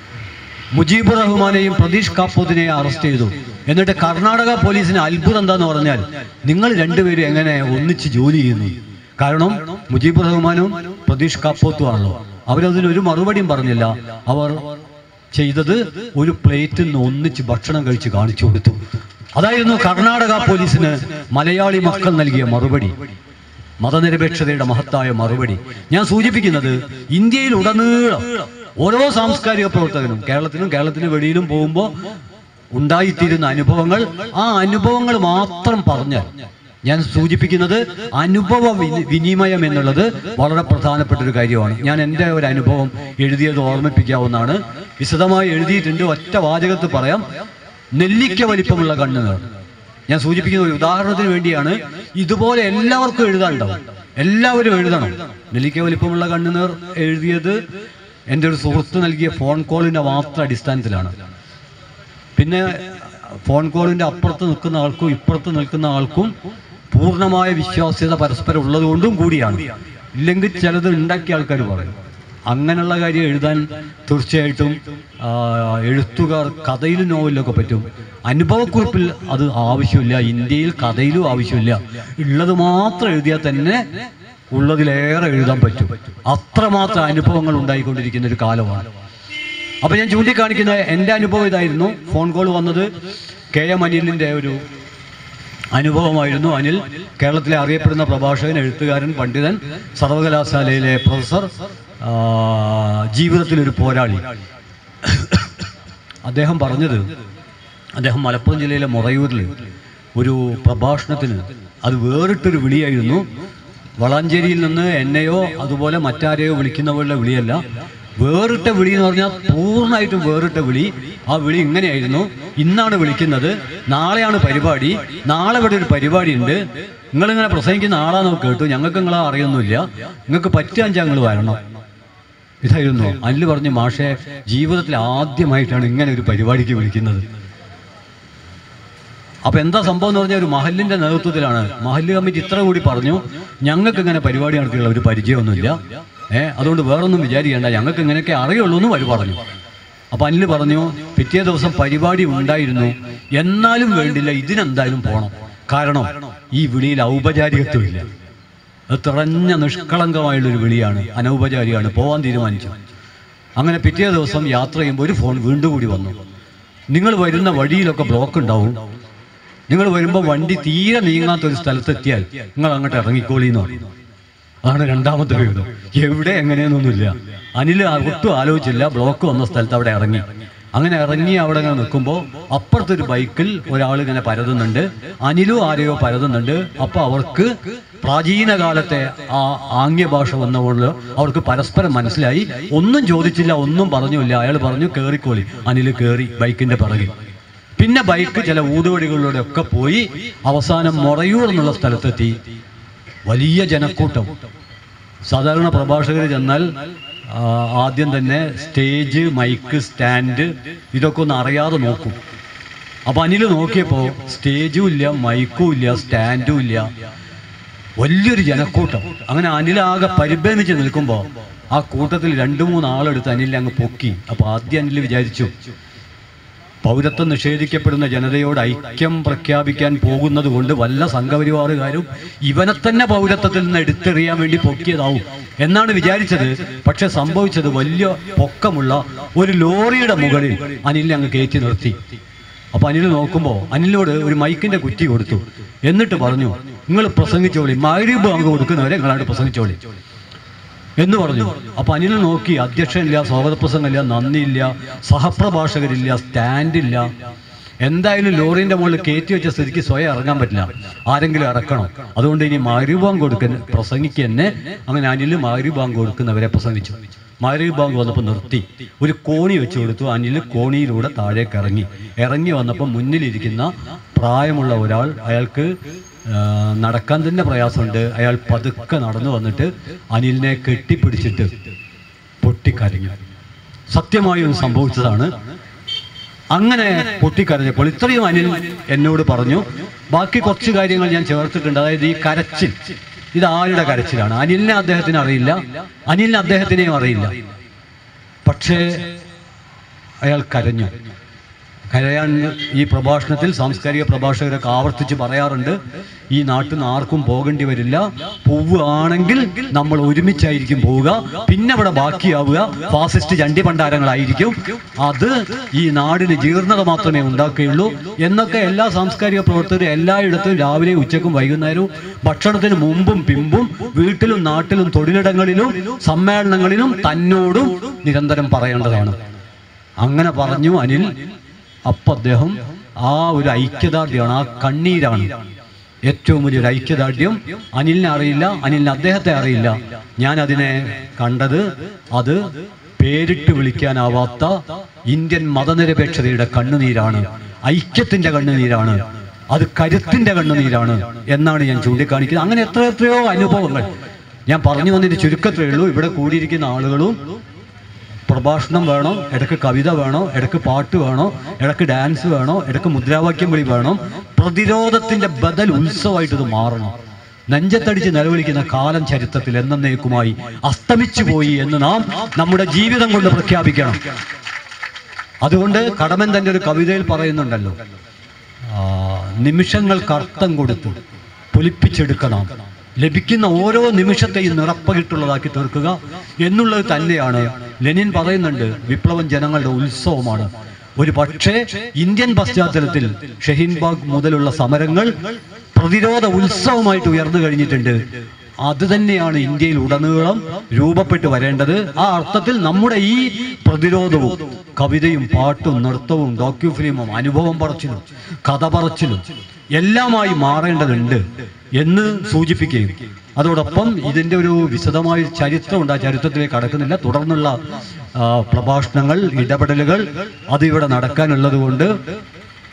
മുജീബുർ റഹ്മാനെയും പ്രതീഷ് കാപ്പോത്തിനെയും അറസ്റ്റ് ചെയ്തു എന്നിട്ട് കർണാടക പോലീസിന് അത്ഭുതം എന്താന്ന് പറഞ്ഞാൽ നിങ്ങൾ രണ്ടുപേരും എങ്ങനെ ഒന്നിച്ച് ജോലി ചെയ്യുന്നു കാരണം മുജീബുർ റഹ്മാനും പ്രതീഷ് കാപ്പോത്തും ആണല്ലോ അവരതിന് ഒരു മറുപടിയും പറഞ്ഞില്ല അവർ ചെയ്തത് ഒരു പ്ലേറ്റിൽ നിന്ന് ഒന്നിച്ച് ഭക്ഷണം കഴിച്ച് കാണിച്ചു കൊടുത്തു അതായിരുന്നു കർണാടക പോലീസിന് മലയാളി മക്കൾ നൽകിയ മറുപടി മതനിരപേക്ഷതയുടെ മഹത്തായ മറുപടി ഞാൻ സൂചിപ്പിക്കുന്നത് ഇന്ത്യയിൽ ഉടനീളം ഓരോ സാംസ്കാരിക പ്രവർത്തകനും കേരളത്തിലും കേരളത്തിന് വെളിയിലും പോകുമ്പോൾ ഉണ്ടായിത്തീരുന്ന അനുഭവങ്ങൾ ആ അനുഭവങ്ങൾ മാത്രം പറഞ്ഞാൽ ഞാൻ സൂചിപ്പിക്കുന്നത് അനുഭവ വിനി- വിനിമയം എന്നുള്ളത് വളരെ പ്രധാനപ്പെട്ട ഒരു കാര്യമാണ് ഞാൻ എൻ്റെ ഒരു അനുഭവം എഴുതിയത് ഓർമ്മിപ്പിക്കാവുന്നതാണ് വിശദമായി എഴുതിയിട്ടുണ്ട് ഒറ്റ വാചകത്തിൽ പറയാം നെല്ലിക്ക വലിപ്പമുള്ള കണ്ണുകൾ ഞാൻ സൂചിപ്പിക്കുന്ന ഒരു ഉദാഹരണത്തിന് വേണ്ടിയാണ് ഇതുപോലെ എല്ലാവർക്കും എഴുതാനുണ്ടാവും എല്ലാവരും എഴുതണം നെല്ലിക്ക വലിപ്പമുള്ള കണ്ണുനീർ എഴുതിയത് എൻ്റെ ഒരു സുഹൃത്ത് നൽകിയ ഫോൺ കോളിൻ്റെ മാത്രം അടിസ്ഥാനത്തിലാണ് പിന്നെ ഫോൺ കോളിൻ്റെ അപ്പുറത്ത് നിൽക്കുന്ന ആൾക്കും ഇപ്പുറത്ത് നിൽക്കുന്ന ആൾക്കും പൂർണ്ണമായ വിശ്വാസ്യത പരസ്പരം ഉള്ളതുകൊണ്ടും കൂടിയാണ് ഇല്ലെങ്കിൽ ചിലത് ഉണ്ടാക്കിയ ആൾക്കാർ പറയും അങ്ങനെയുള്ള കാര്യം എഴുതാൻ തീർച്ചയായിട്ടും ആ, എഴുത്തുകാർ കഥയിലും നോവലിലൊക്കെ പറ്റും അനുഭവക്കുറിപ്പിൽ അത് ആവശ്യമില്ല ഇന്ത്യയിൽ കഥയിലും ആവശ്യമില്ല ഉള്ളത് മാത്രം എഴുതിയാൽ തന്നെ ഉള്ളതിലേറെ എഴുതാൻ പറ്റും അത്രമാത്രം അനുഭവങ്ങൾ ഉണ്ടായിക്കൊണ്ടിരിക്കുന്ന ഒരു കാലമാണ് അപ്പൊ ഞാൻ ചൂണ്ടിക്കാണിക്കുന്ന എൻ്റെ അനുഭവം ഇതായിരുന്നു ഫോൺ കോൾ വന്നത് കെ എം അനിലിൻ്റെ ഒരു അനുഭവമായിരുന്നു അനിൽ കേരളത്തിലെ അറിയപ്പെടുന്ന പ്രഭാഷകൻ എഴുത്തുകാരൻ പണ്ഡിതൻ സർവകലാശാലയിലെ പ്രൊഫസർ ആ, ജീവിതത്തിലൊരു പോരാളി അദ്ദേഹം പറഞ്ഞത് അദ്ദേഹം മലപ്പുറം ജില്ലയിലെ മൊറയൂരിൽ ഒരു പ്രഭാഷണത്തിന് അത് വേറിട്ടൊരു വിളിയായിരുന്നു വളാഞ്ചേരിയിൽ നിന്ന് എന്നെയോ അതുപോലെ മറ്റാരെയോ വിളിക്കുന്ന പോലുള്ള വിളിയല്ല വേറിട്ട വിളി എന്ന് പറഞ്ഞാൽ പൂർണ്ണമായിട്ടും വേറിട്ട വിളി ആ വിളി ഇങ്ങനെയായിരുന്നു ഇന്നാണ് വിളിക്കുന്നത് നാളെയാണ് പരിപാടി നാളെ ഇവിടെ ഒരു പരിപാടി ഉണ്ട് നിങ്ങളിങ്ങനെ പ്രസംഗിക്കുന്ന ആളാന്ന് കേട്ടു ഞങ്ങൾക്ക് നിങ്ങളെ അറിയൊന്നുമില്ല നിങ്ങൾക്ക് പറ്റുകയാണെച്ചാൽ നിങ്ങൾ വരണം ഇതായിരുന്നു അനിൽ പറഞ്ഞു മാഷെ ജീവിതത്തിൽ ആദ്യമായിട്ടാണ് ഇങ്ങനെ ഒരു പരിപാടിക്ക് വിളിക്കുന്നത് അപ്പൊ എന്താ സംഭവം എന്ന് പറഞ്ഞാൽ ഒരു മഹലിന്റെ നേതൃത്വത്തിലാണ് മഹല്ല് കമ്മിറ്റി ഇത്ര കൂടി പറഞ്ഞു ഞങ്ങൾക്ക് ഇങ്ങനെ പരിപാടി നടത്തിയുള്ള ഒരു പരിചയമൊന്നുമില്ല ഏഹ് അതുകൊണ്ട് വേറൊന്നും വിചാരിക്കേണ്ട ഞങ്ങൾക്ക് ഇങ്ങനെയൊക്കെ അറിയുള്ളൂ എന്ന് അവർ പറഞ്ഞു അപ്പൊ അനിൽ പറഞ്ഞു പിറ്റേ ദിവസം പരിപാടി ഉണ്ടായിരുന്നു എന്നാലും വേണ്ടില്ല ഇതിനെന്തായാലും പോണം കാരണം ഈ വിളിയിൽ ഔപചാരികത്വമില്ല അത് തിറഞ്ഞ നിഷ്കളങ്കമായുള്ളൊരു വിളിയാണ് അനൗപചാരികമാണ് പോവാൻ തീരുമാനിച്ചു അങ്ങനെ പിറ്റേ ദിവസം യാത്ര ചെയ്യുമ്പോൾ ഒരു ഫോൺ വീണ്ടും കൂടി വന്നു നിങ്ങൾ വരുന്ന വഴിയിലൊക്കെ ബ്ലോക്ക് ഉണ്ടാവും നിങ്ങൾ വരുമ്പോൾ വണ്ടി തീരെ നീങ്ങാത്ത ഒരു സ്ഥലത്തെത്തിയാൽ നിങ്ങൾ അങ്ങോട്ട് ഇറങ്ങിക്കോളി എന്ന് പറഞ്ഞു അതാണ് രണ്ടാമത്തെ വിവരം എവിടെ എങ്ങനെയെന്നൊന്നുമില്ല അനിൽ ഒട്ടും ആലോചിച്ചില്ല ബ്ലോക്ക് വന്ന സ്ഥലത്ത് അവിടെ ഇറങ്ങി അങ്ങനെ ഇറങ്ങി അവിടെ ഇങ്ങനെ നിൽക്കുമ്പോൾ അപ്പുറത്തൊരു ബൈക്കിൽ ഒരാൾ ഇങ്ങനെ പരതുന്നുണ്ട് അനിലും ആരെയോ പരതുന്നുണ്ട് അപ്പോൾ അവർക്ക് പ്രാചീന കാലത്തെ ആ ആംഗ്യ ഭാഷ വന്നതുകൊണ്ട് അവർക്ക് പരസ്പരം മനസ്സിലായി ഒന്നും ചോദിച്ചില്ല ഒന്നും പറഞ്ഞില്ല അയാൾ പറഞ്ഞു കേറിക്കോളി അനിൽ കേറി ബൈക്കിന്റെ പിറകിൽ പിന്നെ ബൈക്ക് ചില ഊടുവഴികളിലൂടെ ഒക്കെ പോയി അവസാനം മൊറയൂർ എന്നുള്ള സ്ഥലത്തെത്തി വലിയ ജനക്കൂട്ടം സാധാരണ പ്രഭാഷകർ ചെന്നാൽ ആ, ആദ്യം തന്നെ സ്റ്റേജ് മൈക്ക് സ്റ്റാൻഡ് ഇതൊക്കെ ഒന്ന് അറിയാതെ നോക്കും അപ്പൊ അനിൽ നോക്കിയപ്പോൾ സ്റ്റേജും ഇല്ല മൈക്കും ഇല്ല സ്റ്റാൻഡും ഇല്ല വലിയൊരു ജനക്കൂട്ടം അങ്ങനെ അനിലാകെ പരിഭ്രമിച്ച് നിൽക്കുമ്പോൾ ആ കൂട്ടത്തിൽ രണ്ടു മൂന്ന് ആളെടുത്ത് അനിലിനെ അങ്ങ് പൊക്കി അപ്പൊ ആദ്യം അനിൽ വിചാരിച്ചു പൗരത്വം നിഷേധിക്കപ്പെടുന്ന ജനതയോട് ഐക്യം പ്രഖ്യാപിക്കാൻ പോകുന്നത് കൊണ്ട് വല്ല സംഘപരിവാറുകാരും ഇവനെ തന്നെ പൗരത്വത്തിൽ നിന്ന് എടുത്തെറിയാൻ വേണ്ടി പൊക്കിയതാവും എന്നാണ് വിചാരിച്ചത് പക്ഷെ സംഭവിച്ചത് വലിയ പൊക്കമുള്ള ഒരു ലോറിയുടെ മുകളിൽ അനിലിനെ അങ്ങ് കയറ്റി നിർത്തി അപ്പൊ അനിൽ നോക്കുമ്പോൾ അനിലിനോട് ഒരു മൈക്കിന്റെ കുറ്റി കൊടുത്തു എന്നിട്ട് പറഞ്ഞു നിങ്ങൾ പ്രസംഗിച്ചോളി മൈരീബ് അങ്ങ് കൊടുക്കുന്നവരെ നിങ്ങളാണ്ട് പ്രസംഗിച്ചോളി എന്ന് പറഞ്ഞു അപ്പൊ അനിൽ നോക്കി അധ്യക്ഷനില്ല സ്വാഗത പ്രസംഗമില്ല നന്ദിയില്ല സഹപ്രഭാഷകരില്ല സ്റ്റാൻഡില്ല എന്തായാലും ലോറിന്റെ മുകളിൽ കയറ്റി വെച്ച സ്ഥിതിക്ക് സ്വയം ഇറങ്ങാൻ പറ്റില്ല ആരെങ്കിലും ഇറക്കണം അതുകൊണ്ട് ഇനി മാരുബാങ്ക് കൊടുക്കുന്ന പ്രസംഗിക്ക് തന്നെ അങ്ങനെ അനിൽ മാരുബാങ്ക് കൊടുക്കുന്നവരെ പ്രസംഗിച്ചു മാരുബാങ്ക് വന്നപ്പോൾ നിർത്തി ഒരു കോണി വെച്ച് കൊടുത്തു അനിൽ കോണിയിലൂടെ താഴേക്ക് ഇറങ്ങി ഇറങ്ങി വന്നപ്പോൾ മുന്നിലിരിക്കുന്ന പ്രായമുള്ള ഒരാൾ അയാൾക്ക് ആ, നടക്കാൻ തന്നെ പ്രയാസമുണ്ട് അയാൾ പതുക്കെ നടന്നു വന്നിട്ട് അനിലിനെ കെട്ടിപ്പിടിച്ചിട്ട് പൊട്ടിക്കരഞ്ഞു സത്യമായും സംഭവിച്ചതാണ് അങ്ങനെ പൊട്ടിക്കരഞ്ഞപ്പോൾ ഇത്രയും അനിൽ എന്നോട് പറഞ്ഞു ബാക്കി കുറച്ച് കാര്യങ്ങൾ ഞാൻ ചേർത്തിട്ടുണ്ട് അതായത് ഈ കരച്ചിൽ ഇത് ആരുടെ കരച്ചിലാണ് അനിലിനെ അദ്ദേഹത്തിന് അറിയില്ല അനിലിനെ അദ്ദേഹത്തിനെയും അറിയില്ല പക്ഷേ അയാൾ കരഞ്ഞു കരയാൻ ഈ പ്രഭാഷണത്തിൽ സാംസ്കാരിക പ്രഭാഷകരൊക്കെ ആവർത്തിച്ച് പറയാറുണ്ട് ഈ നാട്ടിൽ നിന്ന് ആർക്കും പോകേണ്ടി വരില്ല പോവുകയാണെങ്കിൽ നമ്മൾ ഒരുമിച്ചായിരിക്കും പോവുക പിന്നെ അവിടെ ബാക്കിയാവുക ഫാസിസ്റ്റ് ചണ്ടി ഭണ്ഡാരങ്ങളായിരിക്കും അത് ഈ നാടിന് ജീർണത മാത്രമേ ഉണ്ടാക്കുകയുള്ളൂ എന്നൊക്കെ എല്ലാ സാംസ്കാരിക പ്രവർത്തകരും എല്ലായിടത്തും രാവിലെയും ഉച്ചക്കും വൈകുന്നേരവും ഭക്ഷണത്തിന് മുമ്പും പിമ്പും വീട്ടിലും നാട്ടിലും തൊഴിലിടങ്ങളിലും സമ്മേളനങ്ങളിലും തന്നോടും നിരന്തരം പറയേണ്ടതാണ് അങ്ങനെ പറഞ്ഞു അനിൽ അപ്പൊ അദ്ദേഹം ആ ഒരു ഐക്യദാർഢ്യമാണ് ആ കണ്ണീരാണ് ഏറ്റവും വലിയൊരു ഐക്യദാർഢ്യം അനിലിനെ അറിയില്ല അനിലിന് അദ്ദേഹത്തെ അറിയില്ല ഞാൻ അതിനെ കണ്ടത് അത് പേരിട്ട് വിളിക്കാനാവാത്ത ഇന്ത്യൻ മതനിരപേക്ഷതയുടെ കണ്ണുനീരാണ് ഐക്യത്തിന്റെ കണ്ണുനീരാണ് അത് കരുത്തിന്റെ കണ്ണുനീരാണ് എന്നാണ് ഞാൻ ചൂണ്ടിക്കാണിക്കുന്നത് അങ്ങനെ എത്ര എത്രയോ അനുഭവങ്ങൾ ഞാൻ പറഞ്ഞു വന്നതിന്റെ ചുരുക്കത്രേ ഉള്ളൂ ഇവിടെ കൂടിയിരിക്കുന്ന ആളുകളും പ്രഭാഷണം വേണോ ഇടയ്ക്ക് കവിത വേണോ ഇടയ്ക്ക് പാട്ട് വേണോ ഇടയ്ക്ക് ഡാൻസ് വേണോ ഇടയ്ക്ക് മുദ്രാവാക്യം വിളി വേണം പ്രതിരോധത്തിന്റെ ബദൽ ഉത്സവമായിട്ട് ഇത് മാറണം നെഞ്ചത്തടിച്ച് നിലവിളിക്കുന്ന കാലം ചരിത്രത്തിൽ എന്നേക്കുമായി അസ്തമിച്ചു പോയി എന്ന് നാം നമ്മുടെ ജീവിതം കൊണ്ട് പ്രഖ്യാപിക്കണം അതുകൊണ്ട് കടമൻ തന്റെ ഒരു കവിതയിൽ പറയുന്നുണ്ടല്ലോ ആ, നിമിഷങ്ങൾക്ക് അർത്ഥം കൊടുത്ത് പൊലിപ്പിച്ചെടുക്കണം ലഭിക്കുന്ന ഓരോ നിമിഷത്തെയും നിറപ്പകിട്ടുള്ളതാക്കി തീർക്കുക എന്നുള്ളത് തന്നെയാണ് ലെനിൻ പറയുന്നുണ്ട് വിപ്ലവം ജനങ്ങളുടെ ഉത്സവമാണ് ഒരു പക്ഷേ ഇന്ത്യൻ പശ്ചാത്തലത്തിൽ ഷഹീൻബാഗ് മുതലുള്ള സമരങ്ങൾ പ്രതിരോധ ഉത്സവമായിട്ട് ഉയർന്നു കഴിഞ്ഞിട്ടുണ്ട് അത് തന്നെയാണ് ഇന്ത്യയിൽ ഉടനീളം രൂപപ്പെട്ടു വരേണ്ടത് ആ അർത്ഥത്തിൽ നമ്മുടെ ഈ പ്രതിരോധവും കവിതയും പാട്ടും നൃത്തവും ഡോക്യു ഫിലിമും അനുഭവം പറച്ചിലും കഥ പറച്ചിലും എല്ലാമായി മാറേണ്ടതുണ്ട് എന്ന് സൂചിപ്പിക്കുകയും അതോടൊപ്പം ഇതിൻ്റെ ഒരു വിശദമായ ചരിത്രമുണ്ട് ആ ചരിത്രത്തിലേക്ക് കടക്കുന്നില്ല തുടർന്നുള്ള ആ, പ്രഭാഷണങ്ങൾ ഇടപെടലുകൾ അത് ഇവിടെ നടക്കാനുള്ളത് കൊണ്ട്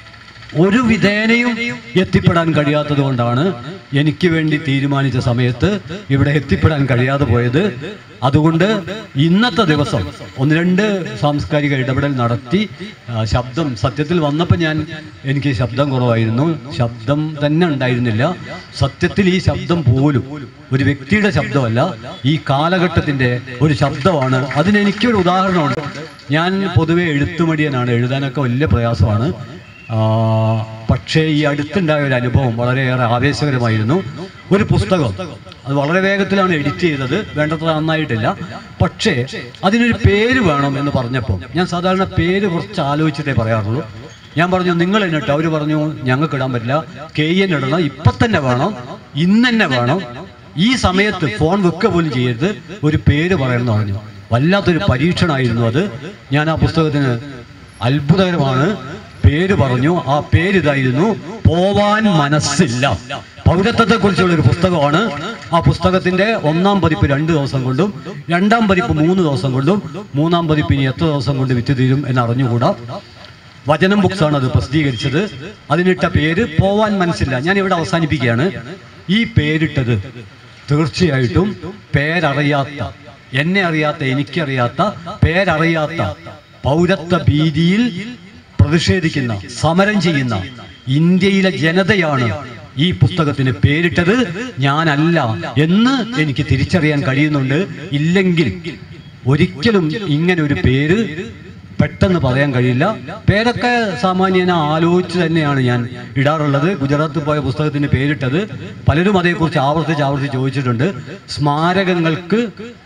ഒരു വിധേനയും എത്തിപ്പെടാൻ കഴിയാത്തത് കൊണ്ടാണ് എനിക്ക് വേണ്ടി തീരുമാനിച്ച സമയത്ത് ഇവിടെ എത്തിപ്പെടാൻ കഴിയാതെ പോയത് അതുകൊണ്ട് ഇന്നത്തെ ദിവസം ഒന്ന് രണ്ട് സാംസ്കാരിക ഇടപെടൽ നടത്തി ആ, ശബ്ദം സത്യത്തിൽ വന്നപ്പോൾ ഞാൻ എനിക്ക് ശബ്ദം കുറവായിരുന്നു ശബ്ദം തന്നെ ഉണ്ടായിരുന്നില്ല സത്യത്തിൽ ഈ ശബ്ദം പോലും ഒരു വ്യക്തിയുടെ ശബ്ദമല്ല ഈ കാലഘട്ടത്തിന്റെ ഒരു ശബ്ദമാണ് അതിന് എനിക്കൊരു ഉദാഹരണമുണ്ട് ഞാൻ പൊതുവെ എഴുത്തുമടിയനാണ് എഴുതാനൊക്കെ വലിയ പ്രയാസമാണ് ആ, പക്ഷേ ഈ അടുത്തുണ്ടായ ഒരു അനുഭവം വളരെയേറെ ആവേശകരമായിരുന്നു ഒരു പുസ്തകം അത് വളരെ വേഗത്തിലാണ് എഡിറ്റ് ചെയ്തത് വേണ്ടത്ര നന്നായിട്ടില്ല പക്ഷേ അതിനൊരു പേര് വേണം എന്ന് പറഞ്ഞപ്പോൾ ഞാൻ സാധാരണ പേര് കുറച്ച് ആലോചിച്ചിട്ടേ പറയാറുള്ളൂ ഞാൻ പറഞ്ഞു നിങ്ങൾ എന്നിട്ട് അവർ പറഞ്ഞു ഞങ്ങൾക്ക് ഇടാൻ പറ്റില്ല കെ എൻ ഇടണം ഇപ്പം തന്നെ വേണം ഇന്ന് തന്നെ വേണം ഈ സമയത്ത് ഫോൺ വെക്കുക പോലും ചെയ്യരുത് ഒരു പേര് പറയണമെന്ന് പറഞ്ഞു വല്ലാത്തൊരു പരീക്ഷണമായിരുന്നു അത് ഞാൻ ആ പുസ്തകത്തിന് അത്ഭുതകരമാണ് പേര് പറഞ്ഞു ആ പേര് ഇതായിരുന്നു പോവാൻ മനസ്സില്ല പൗരത്വത്തെ കുറിച്ചുള്ള ഒരു പുസ്തകമാണ് ആ പുസ്തകത്തിന്റെ ഒന്നാം പതിപ്പ് രണ്ട് ദിവസം കൊണ്ടും രണ്ടാം പതിപ്പ് മൂന്ന് ദിവസം കൊണ്ടും മൂന്നാം പതിപ്പ് ഇനി എത്ര ദിവസം കൊണ്ട് വിറ്റ് തീരും എന്ന് അറിഞ്ഞുകൂടാ വചനം ബുക്സ് ആണ് അത് പ്രസിദ്ധീകരിച്ചത് അതിനിട്ട പേര് പോവാൻ മനസ്സില്ല ഞാൻ ഇവിടെ അവസാനിപ്പിക്കുകയാണ് ഈ പേരിട്ടത് തീർച്ചയായിട്ടും പേരറിയാത്ത എന്നെ അറിയാത്ത എനിക്കറിയാത്ത പേരറിയാത്ത പൗരത്വ ഭീതിയിൽ പ്രതിഷേധിക്കുന്ന സമരം ചെയ്യുന്ന ഇന്ത്യയിലെ ജനതയാണ് ഈ പുസ്തകത്തിന് പേരിട്ടത് ഞാനല്ല എന്ന് എനിക്ക് തിരിച്ചറിയാൻ കഴിയുന്നുണ്ട് ഇല്ലെങ്കിൽ ഒരിക്കലും ഇങ്ങനെ ഒരു പേര് പെട്ടെന്ന് പറയാൻ കഴിയില്ല പേരൊക്കെ സാമാന്യന ആലോചിച്ച് തന്നെയാണ് ഞാൻ ഇടാറുള്ളത് ഗുജറാത്തിൽ പോയ പുസ്തകത്തിന് പേരിട്ടത് പലരും അതേക്കുറിച്ച് ആവർത്തിച്ച് ആവർത്തിച്ച് ചോദിച്ചിട്ടുണ്ട് സ്മാരകങ്ങൾക്ക്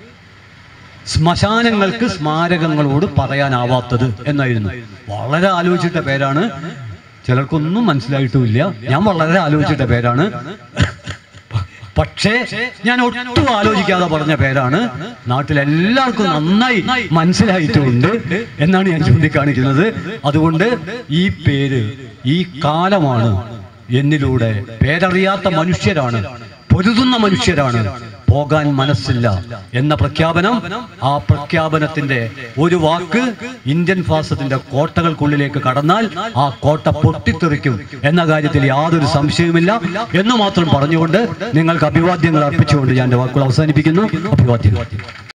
ശ്മശാനങ്ങൾക്ക് സ്മാരകങ്ങളോട് പറയാനാവാത്തത് എന്നായിരുന്നു വളരെ ആലോചിച്ചിട്ട പേരാണ് ചിലർക്കൊന്നും മനസ്സിലായിട്ടുമില്ല ഞാൻ വളരെ ആലോചിച്ചിട്ട പേരാണ് പക്ഷേ ഞാൻ ഒട്ടും ആലോചിക്കാതെ പറഞ്ഞ പേരാണ് നാട്ടിലെല്ലാവർക്കും നന്നായി മനസ്സിലായിട്ടുമുണ്ട് എന്നാണ് ഞാൻ ചൂണ്ടിക്കാണിക്കുന്നത് അതുകൊണ്ട് ഈ പേര് ഈ കാലമാണ് എന്നിലൂടെ പേരറിയാത്ത മനുഷ്യരാണ് പൊരുതുന്ന മനുഷ്യരാണ് പോകാൻ മനസ്സില്ല എന്ന പ്രഖ്യാപനം ആ പ്രഖ്യാപനത്തിന്റെ ഒരു വാക്ക് ഇന്ത്യൻ ഫാസത്തിന്റെ കോട്ടകൾക്കുള്ളിലേക്ക് കടന്നാൽ ആ കോട്ട പൊട്ടിത്തെറിക്കും എന്ന കാര്യത്തിൽ യാതൊരു സംശയവുമില്ല എന്ന് മാത്രം പറഞ്ഞുകൊണ്ട് നിങ്ങൾക്ക് അഭിവാദ്യങ്ങൾ അർപ്പിച്ചുകൊണ്ട് ഞാൻ എൻ്റെ വാക്കുകൾ അവസാനിപ്പിക്കുന്നു അഭിവാദ്യങ്ങൾ